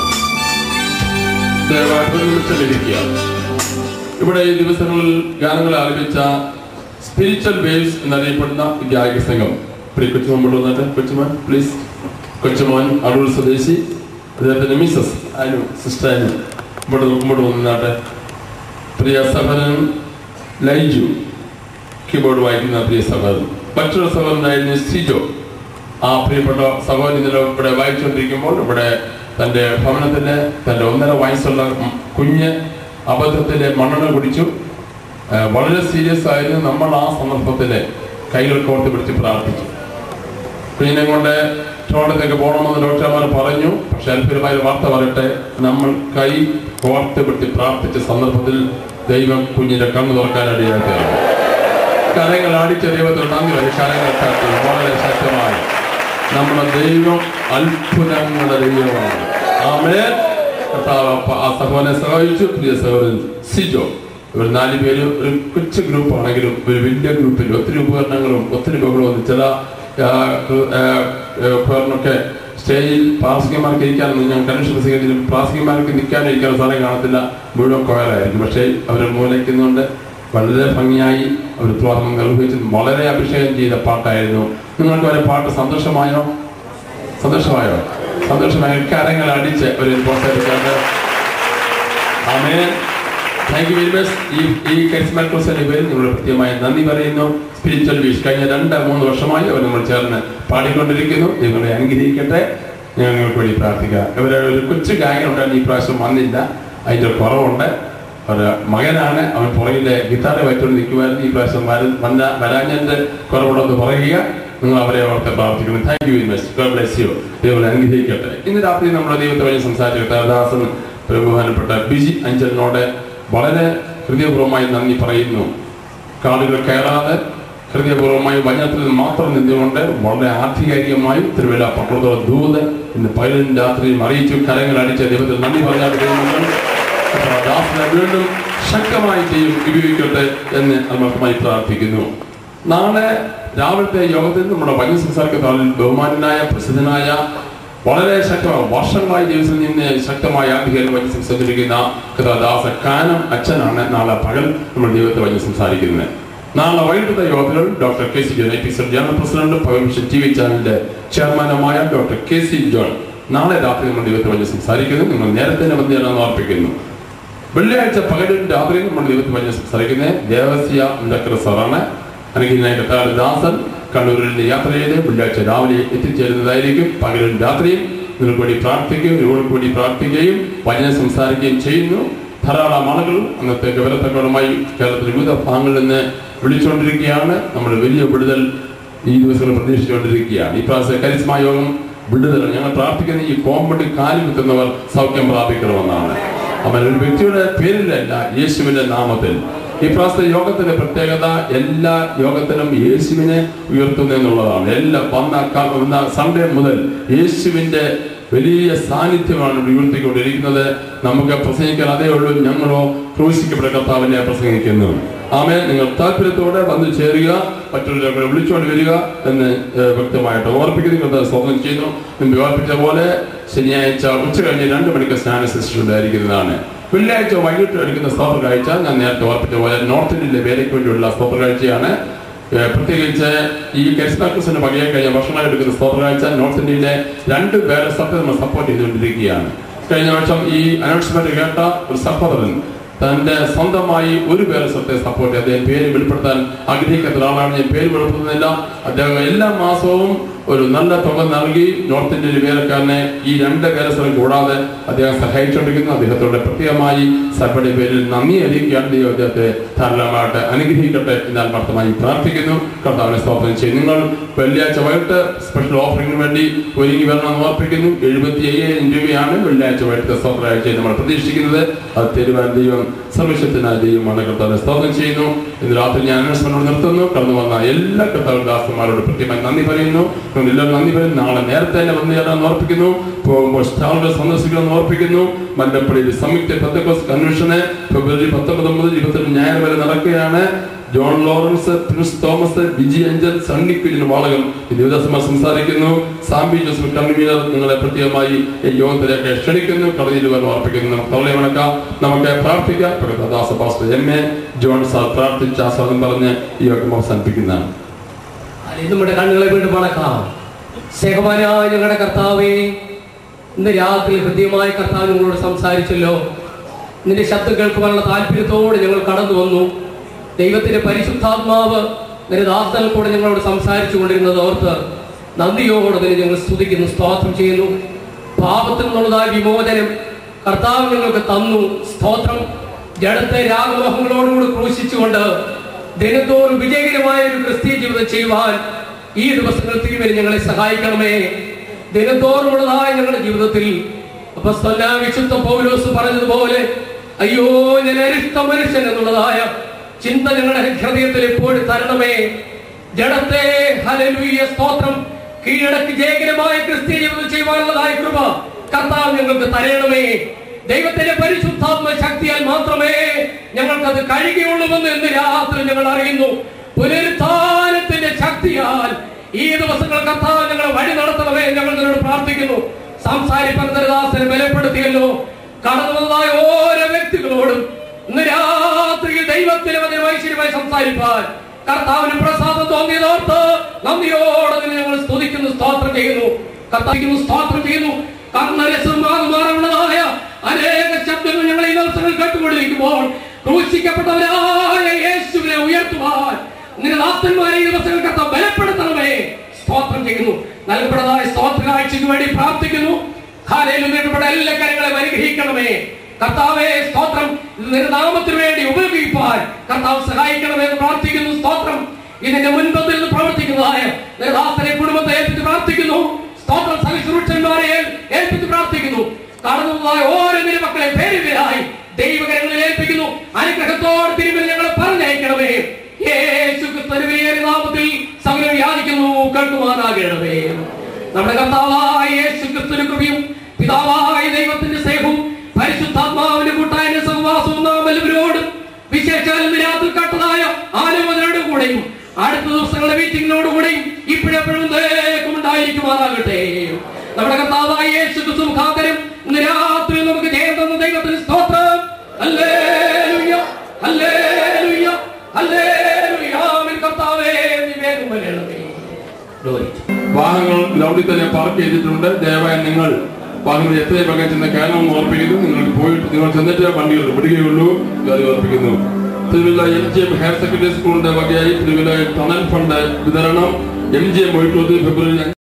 ദയവായി ഒരു നിമിഷം ഇരിക്കുക ഇവിടെ ഈ ദിവസങ്ങളിൽ ഗാനങ്ങൾ ആലപിച്ച സ്പിരിച്വൽ വേവ്സ് എന്നറിയപ്പെടുന്ന ഗായക സംഘം പ്രിയ കൊച്ചുമോൻ ഇവിടെ വന്നിട്ട് കൊച്ചുമോൻ പ്ലീസ് കൊച്ചുമോൻ അടൂർ സ്വദേശി അദ്ദേഹത്തിന്റെ മിസ്സസ് അനു സിസ്റ്റർ അനു ഇവിടെ നോക്കുമ്പോൾ വന്നാട്ടെ പ്രിയ സഹോദരൻ ലൈജു കീബോർഡ് വായിക്കുന്ന പ്രിയ സഹോദരൻ മറ്റൊരു സഹോദരനായിരുന്നു സിജോ ആ പ്രിയപ്പെട്ട സഹോദരൻ ഇന്നലെ ഇവിടെ വായിച്ചുകൊണ്ടിരിക്കുമ്പോൾ ഇവിടെ തന്റെ ഭവനത്തിന്റെ തന്റെ ഒന്നര വയസ്സുള്ള കുഞ്ഞ് അബദ്ധത്തിലെ മണ്ണെണ്ണ കുടിച്ചു ആ, വളരെ സീരിയസ് ആയിരുന്നു നമ്മൾ ആ സന്ദർഭത്തില് കൈകൾ കോർത്ത് പിടിച്ച് പ്രാർത്ഥിച്ചു കുഞ്ഞിനെ കൊണ്ട് ടോളത്തേക്ക് പോകണമെന്ന് ഡോക്ടർമാർ പറഞ്ഞു പക്ഷെ അത്ഭുതമായ ഒരു വാർത്ത പറയട്ടെ നമ്മൾ കൈ കോർത്ത് പിടിച്ച് പ്രാർത്ഥിച്ച സന്ദർഭത്തിൽ ദൈവം കുഞ്ഞിന്റെ കണ്ണു തുറക്കാനിടയായി തീർന്നു കരങ്ങൾ അടിച്ച ദൈവത്തിൽ നന്ദി പറയും കരങ്ങൾ തട്ടി വളരെ ശക്തമായി നമ്മുടെ ദൈവം അത്ഭുതങ്ങളുടെ ദൈവമാണ് ആമേൻ കർത്താവ് അപ്പ- ആ സഹോദരനെ സഹായിച്ചു പ്രിയ സഹോദരൻ സിജോ ഇവർ നാല് പേര് ഒരു കൊച്ചു ഗ്രൂപ്പ് ആണെങ്കിലും ഒരു വലിയ ഗ്രൂപ്പിൽ ഒത്തിരി ഉപകരണങ്ങളും ഒത്തിരി ബഹളവും ചില ആ, ആ, ആ, ഉപകരണമൊക്കെ സ്റ്റേജിൽ പ്രാസികന്മാർക്ക് ഇരിക്കാനൊന്നും ഞാൻ കൺവെൻഷൻ സ്വീകരിച്ചിലും പ്രാസികന്മാർക്ക് നിൽക്കാനും ഇരിക്കാനും സ്ഥലം കാണത്തില്ല മുഴുവൻ കോയലായിരിക്കും പക്ഷേ അവർ മൂലയ്ക്കുന്നുണ്ട് വളരെ ഭംഗിയായി അവർ ഉത്തരവാദിത്വം നിർവഹിച്ചു വളരെ അഭിഷേകം ചെയ്ത പാട്ടായിരുന്നു നിങ്ങൾക്ക് ഒരു പാട്ട് സന്തോഷമായോ സന്തോഷമായോ സന്തോഷമായ കരങ്ങൾ അടിച്ച് ഒരു പ്രോത്സാഹിപ്പിക്കാണ്ട് amen thank you very much ഈ ഈ കരിസ്മാറ്റിക് ക്രോസിന്റെ പേരിൽ നിങ്ങൾ പ്രത്യേകമായി നന്ദി പറയുന്നു സ്പിരിച്വൽ വീഷ് കഴിഞ്ഞ രണ്ട് മൂന്ന് വർഷമായി അവർ നമ്മൾ ചേർന്ന് പാടിക്കൊണ്ടിരിക്കുന്നു നിങ്ങളെ അനുഗ്രഹിക്കട്ടെ ഞങ്ങൾക്ക് വേണ്ടി പ്രാർത്ഥിക്കാം ഇവരെ ഒരു കൊച്ചു ഗായകൻ ഉണ്ടായിരുന്നു ഈ പ്രാവശ്യം വന്നില്ല അതിന്റെ ഒരു കുറവുണ്ട് ഒരു മകനാണ് അവൻ പുറകിലെ ഗിത്താറെ വറ്റുകൊണ്ട് നിൽക്കുമായിരുന്നു ഈ പ്രാവശ്യം വര വന്ന വരാഞ്ഞതിന്റെ കുറവുണ്ടെന്ന് പറയുക നിങ്ങൾ അവരെ ഓർത്ത് പ്രാർത്ഥിക്കുന്നു thank you very much God bless you ദൈവം അനുഗ്രഹിക്കട്ടെ ഇന്ന് രാത്രി നമ്മുടെ ദൈവത്തെ വഴി സംസാരിച്ച കർത്താദാസൻ ബഹുമാനപ്പെട്ട ബിജി അഞ്ചലിനോട് വളരെ ഹൃദയപൂർവ്വമായി നന്ദി പറയുന്നു കാടുകൾ കയറാതെ ഹൃദയപൂർവ്വമായി വചനത്തിൽ മാത്രം നിന്നുകൊണ്ട് വളരെ ആധികാരികമായി തിരുവല്ല പട്ടണത്തോളം ദൂത് ഇന്ന് പതിനഞ്ച് രാത്രിയും അറിയിച്ചു കരങ്ങൾ അടിച്ച ദൈവത്തിൽ നന്ദി പറഞ്ഞാൽ ദൈവങ്ങൾ ദാസനെ വീണ്ടും ശക്തമായി ചെയ്യും ഉപയോഗിക്കട്ടെ എന്ന് നമ്മൾക്കുമായി പ്രാർത്ഥിക്കുന്നു നാളെ രാവിലത്തെ യോഗത്തിൽ നമ്മുടെ വന്യ സംസാരിക്കുന്ന ബഹുമാനായ പ്രസിദ്ധനായ വളരെ ശക്തമായ വർഷങ്ങളായി ദിവസം നിന്ന് ശക്തമായ ആധികാരിക വന്യ സംസാരിച്ചിരിക്കുന്ന കഥാദാസ കാനം അച്ഛനാണ് നാളെ പകൽ നമ്മൾ ദൈവത്തെ വന്യ സംസാരിക്കുന്നത് നാളെ വൈകിട്ടത്തെ യോഗത്തിൽ doctor K C John I P C general president പൗർമിഷൻ ടി വി ചാനലിന്റെ ചെയർമാനുമായ ഡോക്ടർ കെ സി ജോൺ നാളെ രാത്രി നമ്മൾ ദൈവത്തെ വന്യ സംസാരിക്കുന്നു നിങ്ങൾ നേരത്തെ തന്നെ വന്നിയാണെന്ന് ഓർപ്പിക്കുന്നു വെള്ളിയാഴ്ച പകലും രാത്രിയും നമ്മൾ ദൈവത്തെ വന്യ സംസാരിക്കുന്നത് ദേവസ്യ ഉണ്ടക്കര സാറാണ് അനുഗ്രഹനായ കർത്താവ് ദാസൻ കണ്ണൂരിൽ നിന്ന് യാത്ര ചെയ്ത് വെള്ളിയാഴ്ച രാവിലെ എത്തിച്ചേരുന്നതായിരിക്കും പകലും രാത്രിയും നിങ്ങൾക്ക് വേണ്ടി പ്രാർത്ഥിക്കുകയും നിങ്ങൾക്ക് വേണ്ടി പ്രാർത്ഥിക്കുകയും വചനം സംസാരിക്കുകയും ചെയ്യുന്നു ധാരാളം ആളുകൾ അന്നത്തെ ഗൗരവത്തക്കോടമായി കേരളത്തിലെ വിവിധ ഭാഗങ്ങളിൽ നിന്ന് വിളിച്ചുകൊണ്ടിരിക്കുകയാണ് നമ്മൾ വലിയ വിടുതൽ ഈ ദിവസങ്ങൾ പ്രതീക്ഷിച്ചുകൊണ്ടിരിക്കുകയാണ് ഈ പ്രാവശ്യം കരിസ്മ യോഗം വിടുതൽ ഞങ്ങൾ പ്രാർത്ഥിക്കുന്ന ഈ കോമ്പൗണ്ടിൽ കാലി കുത്തുന്നവർ സൗഖ്യം പ്രാപിക്കണമെന്നാണ് അവൻ ഒരു വ്യക്തിയുടെ പേരിലല്ല യേശുവിന്റെ നാമത്തിൽ ഈ പ്രാവശ്യത്തെ യോഗത്തിന്റെ പ്രത്യേകത എല്ലാ യോഗത്തിനും യേശുവിനെ ഉയർത്തുന്നു എന്നുള്ളതാണ് എല്ലാ വന്ന ക- വന്ന സൺഡേ മുതൽ യേശുവിന്റെ വലിയ സാന്നിധ്യമാണ് ഇവിടെ ഉയർത്തിക്കൊണ്ടിരിക്കുന്നത് നമുക്ക് പ്രസംഗിക്കാൻ അതേ ഉള്ളൂ ഞങ്ങളോ ക്രൂശിക്കപ്പെട്ട കർത്താവിനെ പ്രസംഗിക്കുന്നു ആമേ നിങ്ങൾ താല്പര്യത്തോടെ വന്നു ചേരുക മറ്റുള്ളവരെ വിളിച്ചുകൊണ്ട് വരിക എന്ന് ഏഹ്, വ്യക്തമായിട്ട് ഓർപ്പിക്കുന്നു കർത്താവ് സ്വാഗതം ചെയ്യുന്നു മുമ്പ് ഓർപ്പിച്ച പോലെ ശനിയാഴ്ച ഉച്ച കഴിഞ്ഞ് രണ്ട് മണിക്ക് സ്നാന ശുശ്രൂഷ ഉണ്ടായിരിക്കുന്നതാണ് വെള്ളിയാഴ്ച വൈകിട്ട് എടുക്കുന്ന സ്തോത്ര കാഴ്ച ഞാൻ നേരത്തെ ഓർപ്പിച്ച പോലെ നോർത്ത് ഇന്ത്യയിലെ വേലയ്ക്ക് വേണ്ടിയുള്ള സ്തോത്ര കാഴ്ചയാണ് ഏഹ് പ്രത്യേകിച്ച് ഈ കരിസ്മാക്രിസിന്റെ വകയെ കഴിഞ്ഞ വർഷങ്ങളായി എടുക്കുന്ന സ്തോത്ര കാഴ്ച നോർത്ത് ഇന്ത്യയിലെ രണ്ട് പേരെ സഭയെ നമ്മൾ സപ്പോർട്ട് ചെയ്തുകൊണ്ടിരിക്കുകയാണ് കഴിഞ്ഞ വർഷം ഈ അനൗൺസ്മെന്റ് കേട്ട ഒരു സഹോദരൻ തന്റെ സ്വന്തമായി ഒരു പേരെ സ്വത്തെ സപ്പോർട്ട് ചെയ്ത് അദ്ദേഹം പേര് വെളിപ്പെടുത്താൻ ആഗ്രഹിക്കാത്ത ഒരാളാണ് ഞാൻ പേര് വെളിപ്പെടുത്തുന്നില്ല അദ്ദേഹം എല്ലാ മാസവും ഒരു നല്ല തുക നൽകി നോർത്ത് ഇന്ത്യൻ വേലക്കാരനെ ഈ രണ്ട് പേരസ്ഥലം കൂടാതെ അദ്ദേഹം സഹായിച്ചുകൊണ്ടിരിക്കുന്നു അദ്ദേഹത്തോടെ പ്രത്യേകമായി സഭയുടെ പേരിൽ നന്ദി അറിയിക്കുകയാണ് ദൈവം അദ്ദേഹത്തെ ധാരാളമായിട്ട് അനുഗ്രഹിക്കട്ടെ എന്ന് ആത്മാർത്ഥമായി പ്രാർത്ഥിക്കുന്നു കർത്താവിനെ സ്തോത്രം ചെയ്യും നിങ്ങൾ വെള്ളിയാഴ്ച വൈകിട്ട് സ്പെഷ്യൽ ഓഫറിംഗിന് വേണ്ടി ഒരുങ്ങി വരണമെന്ന് ഓർപ്പിക്കുന്നു എഴുപത്തി അയ്യായിരം രൂപയാണ് വെള്ളിയാഴ്ച വൈകിട്ട് സ്തോത്രയാഴ്ച നമ്മൾ പ്രതീക്ഷിക്കുന്നത് അത് തരുവാൻ ദൈവം സർവശക്തനായ ദൈവമാണ് കർത്താവിനെ സ്തോത്രം ചെയ്യുന്നു ഇന്ന് രാത്രി ഞാൻ അന്വേഷണത്തോട് നിർത്തുന്നു കടന്നു വന്ന എല്ലാ കർത്താവ് ദാസന്മാരോട് കൃത്യമായി നന്ദി പറയുന്നു നിങ്ങൾ എല്ലാവരും നന്ദി പറയുന്നു നാളെ നേരത്തെ തന്നെ വന്നു ചേരാൻ ഓർപ്പിക്കുന്നു പോകുമ്പോൾ സ്റ്റാളുകൾ സന്ദർശിക്കണമെന്ന് ഓർപ്പിക്കുന്നു മല്ലപ്പള്ളിയിൽ സംയുക്ത പെന്തക്കോസ് കൺവെൻഷന് ഫെബ്രുവരി പത്തൊമ്പത് മുതൽ ഇരുപത്തെട്ട് ഞായർ വരെ നടക്കുകയാണ് ജോൺ ലോറൻസ് പ്രിൻസ് തോമസ് ബിജി അഞ്ചൽ സണ്ണി കുര്യൻ വാളകം ദേവദാസന്മാർ സംസാരിക്കുന്നു സാമ്പി ജോസഫ് കൺവീനർ നിങ്ങളെ പ്രത്യേകമായി ഈ യോഗത്തിലേക്ക് ക്ഷണിക്കുന്നു കടലിൽ ഓർപ്പിക്കുന്നു നമുക്ക് തൊള്ളെ വണക്കാം നമുക്ക് പ്രാർത്ഥിക്കാം പ്രകൃത ദാസ pastor M A John sir പ്രാർത്ഥിച്ച ആസ്വാദം പറഞ്ഞ് ഈ യോഗം അവസാനിപ്പിക്കുന്നതാണ് അല്ലെ നമ്മുടെ കണ്ണുകളെ വീണ്ടും വണക്കാം സ്നേഹമാനായ ഞങ്ങളുടെ കർത്താവേ ഇന്ന് രാത്രി ഹൃദ്യമായ കർത്താവ് നിങ്ങളോട് സംസാരിച്ചല്ലോ നിന്റെ ശബ്ദം കേൾക്കുവാനുള്ള താല്പര്യത്തോടെ ഞങ്ങൾ കടന്നു വന്നു ദൈവത്തിന്റെ പരിശുദ്ധാത്മാവ് നിന്റെ ദാസനിൽ കൂടെ ഞങ്ങളോട് സംസാരിച്ചു കൊണ്ടിരുന്നത് ഓർത്ത് നന്ദിയോടെ നിന്നെ ഞങ്ങൾ സ്തുതിക്കുന്നു സ്തോത്രം ചെയ്യുന്നു പാപത്തിൽ നിന്നുള്ളതായ വിമോചനം കർത്താവ് ഞങ്ങൾക്ക് തന്നു സ്തോത്രം ജഡത്തെ രാഗമോഹങ്ങളോടുകൂടി ക്രൂശിച്ചുകൊണ്ട് ദിനത്തോറും വിജയകരമായ ഒരു ക്രിസ്തീയ ജീവിതം ചെയ്യുവാൻ ഈ ദിവസങ്ങൾ തിരുവരി ഞങ്ങളെ സഹായിക്കണമേ ദിനത്തോറുമുള്ളതായ ഞങ്ങളുടെ ജീവിതത്തിൽ അപ്പസ്തല വിശുദ്ധ പൗലോസ് പറഞ്ഞതുപോലെ അയ്യോ ഞാൻ അരിഷ്ട മനുഷ്യൻ എന്നുള്ളതായ ചിന്ത ഞങ്ങളുടെ ഹൃദയത്തിൽ എപ്പോഴും തരണമേ ജഡത്തെ ഹല്ലേലൂയ സ്തോത്രം കീഴടക്കി ജയകരമായ ക്രിസ്തീയ ജീവിതം ചെയ്യുവാനുള്ളതായ കൃപ കർത്താവ് ഞങ്ങൾക്ക് തരണമേ ദൈവത്തിന്റെ പരിശുദ്ധാത്മ ശക്തിയാൽ മാത്രമേ ഞങ്ങൾക്കത് കഴിയുകയുള്ളൂവെന്ന് ഇന്ന് രാത്രി ഞങ്ങൾ അറിയുന്നു പുനരുത്ഥാനത്തിന്റെ ശക്തിയാൽ ഈ ദിവസങ്ങൾ കർത്താവ് ഞങ്ങളെ വഴി നടത്തണമേ ഞങ്ങൾ നിന്നോട് പ്രാർത്ഥിക്കുന്നു സംസാരിപ്പാൻ ദാസനെ ബലപ്പെടുത്തിയല്ലോ കടന്നു വന്നതായ ഓരോ വ്യക്തികളോടും ഇന്ന് രാത്രിയിൽ ദൈവത്തിന് അതിന് ഐശ്വര്യമായി സംസാരിപ്പാൻ കർത്താവിന് പ്രസാദം തോന്നിയതോർത്ത് നന്ദിയോടെ നിന്നെ ഞങ്ങൾ സ്തുതിക്കുന്നു സ്തോത്രം ചെയ്യുന്നു കർത്താവിക്കുന്നു സ്തോത്രം ചെയ്യുന്നു കർണരസമാകുമാറുള്ളതായ അനേക ശബ്ദങ്ങൾ ഞങ്ങൾ ഈ ദിവസങ്ങൾ കേട്ടുകൊണ്ടിരിക്കുമ്പോൾ ക്രൂശിക്കപ്പെട്ടവരായ യേശുവിനെ ഉയർത്തുവാൻ നിന്റെ ദാസന്മാരെ ഈ ദിവസങ്ങൾ കർത്താവ് ബലപ്പെടുത്തണമേ സ്തോത്രം ചെയ്യുന്നു നൽകപ്പെട്ടതായ സ്തോത്ര കാഴ്ചയ്ക്ക് വേണ്ടി പ്രാർത്ഥിക്കുന്നു ഹാലേലുയുടെ എല്ലാ കാര്യങ്ങളെ അനുഗ്രഹിക്കണമേ കർത്താവെ സ്തോത്രം ഇത് നിന്റെ നാമത്തിന് വേണ്ടി ഉപയോഗിപ്പാൻ കർത്താവ് സഹായിക്കണമേ എന്ന് പ്രാർത്ഥിക്കുന്നു സ്തോത്രം ഇതിന്റെ മുൻപത്തിൽ നിന്ന് പ്രവർത്തിക്കുന്നതായ നിന്റെ ദാസനെ കുടുംബത്തെ ഏൽപ്പിച്ച് പ്രാർത്ഥിക്കുന്നു സ്തോത്രം സവിശുരക്ഷന്മാരെ ഏൽപ്പിച്ച് പ്രാർത്ഥിക്കുന്നു കടന്നതായ ഓരോ നിന്റെ മക്കളെ പേരുപേരായി ദൈവകരങ്ങളിൽ ഏൽപ്പിക്കുന്നു അനുഗ്രഹത്തോടെ തിരുമൽ ഞങ്ങളെ പറഞ്ഞയക്കണമേ യേശു ക്രിസ്തുവിന്റെ നാമത്തിൽ സകലം യാചിക്കുന്നു കേൾക്കുമാറാകണമേ നമ്മുടെ കർത്താവായ യേശു ക്രിസ്തുവിന്റെ കൃപയും പിതാവായ ദൈവത്തിന്റെ സ്നേഹവും പരിശുദ്ധാത്മാവിന്റെ കൂട്ടായ സഹവാസവും നാം എല്ലാവരോടും വിശേഷാൽ ഇന്ന് രാത്രി കട്ടതായ ആലോചനയുടെ കൂടെയും അടുത്ത ദിവസങ്ങളുടെ മീറ്റിംഗിനോട് കൂടെയും ഇപ്പോഴെപ്പോഴും ഉണ്ടായിരിക്കുമാറാകട്ടെ നമ്മുടെ കർത്താവായ യേശു ക്രിസ്തു മുഖാന്തരം ഇന്ന് രാത്രി നമുക്ക് ജയം തന്ന ദൈവത്തിന് സ്തോത്രം ഹല്ലേലൂയ ഹല്ലേലൂയ ഹല്ലേലൂയ ആമേൻ കർത്താവേ നീ വേഗം വരണമേ Glory to വാഹനങ്ങൾ ഗ്രൗണ്ടിൽ തന്നെ പാർക്ക് ചെയ്തിട്ടുണ്ട് ദയവായി നിങ്ങൾ വാഹനങ്ങൾ എത്രയും വേഗം ചെന്ന് കയറണമെന്ന് ഓർപ്പിക്കുന്നു നിങ്ങൾ പോയിട്ട് നിങ്ങൾ ചെന്നിട്ട് വണ്ടികൾ വിടുകയുള്ളൂ കാര്യം ഓർപ്പിക്കുന്നു Thiruvalla M G M higher secondary സ്കൂളിന്റെ വകയായി തിരുവല്ല ടണൽ ഫണ്ട് വിതരണം എം ജി എം ഫെബ്രുവരി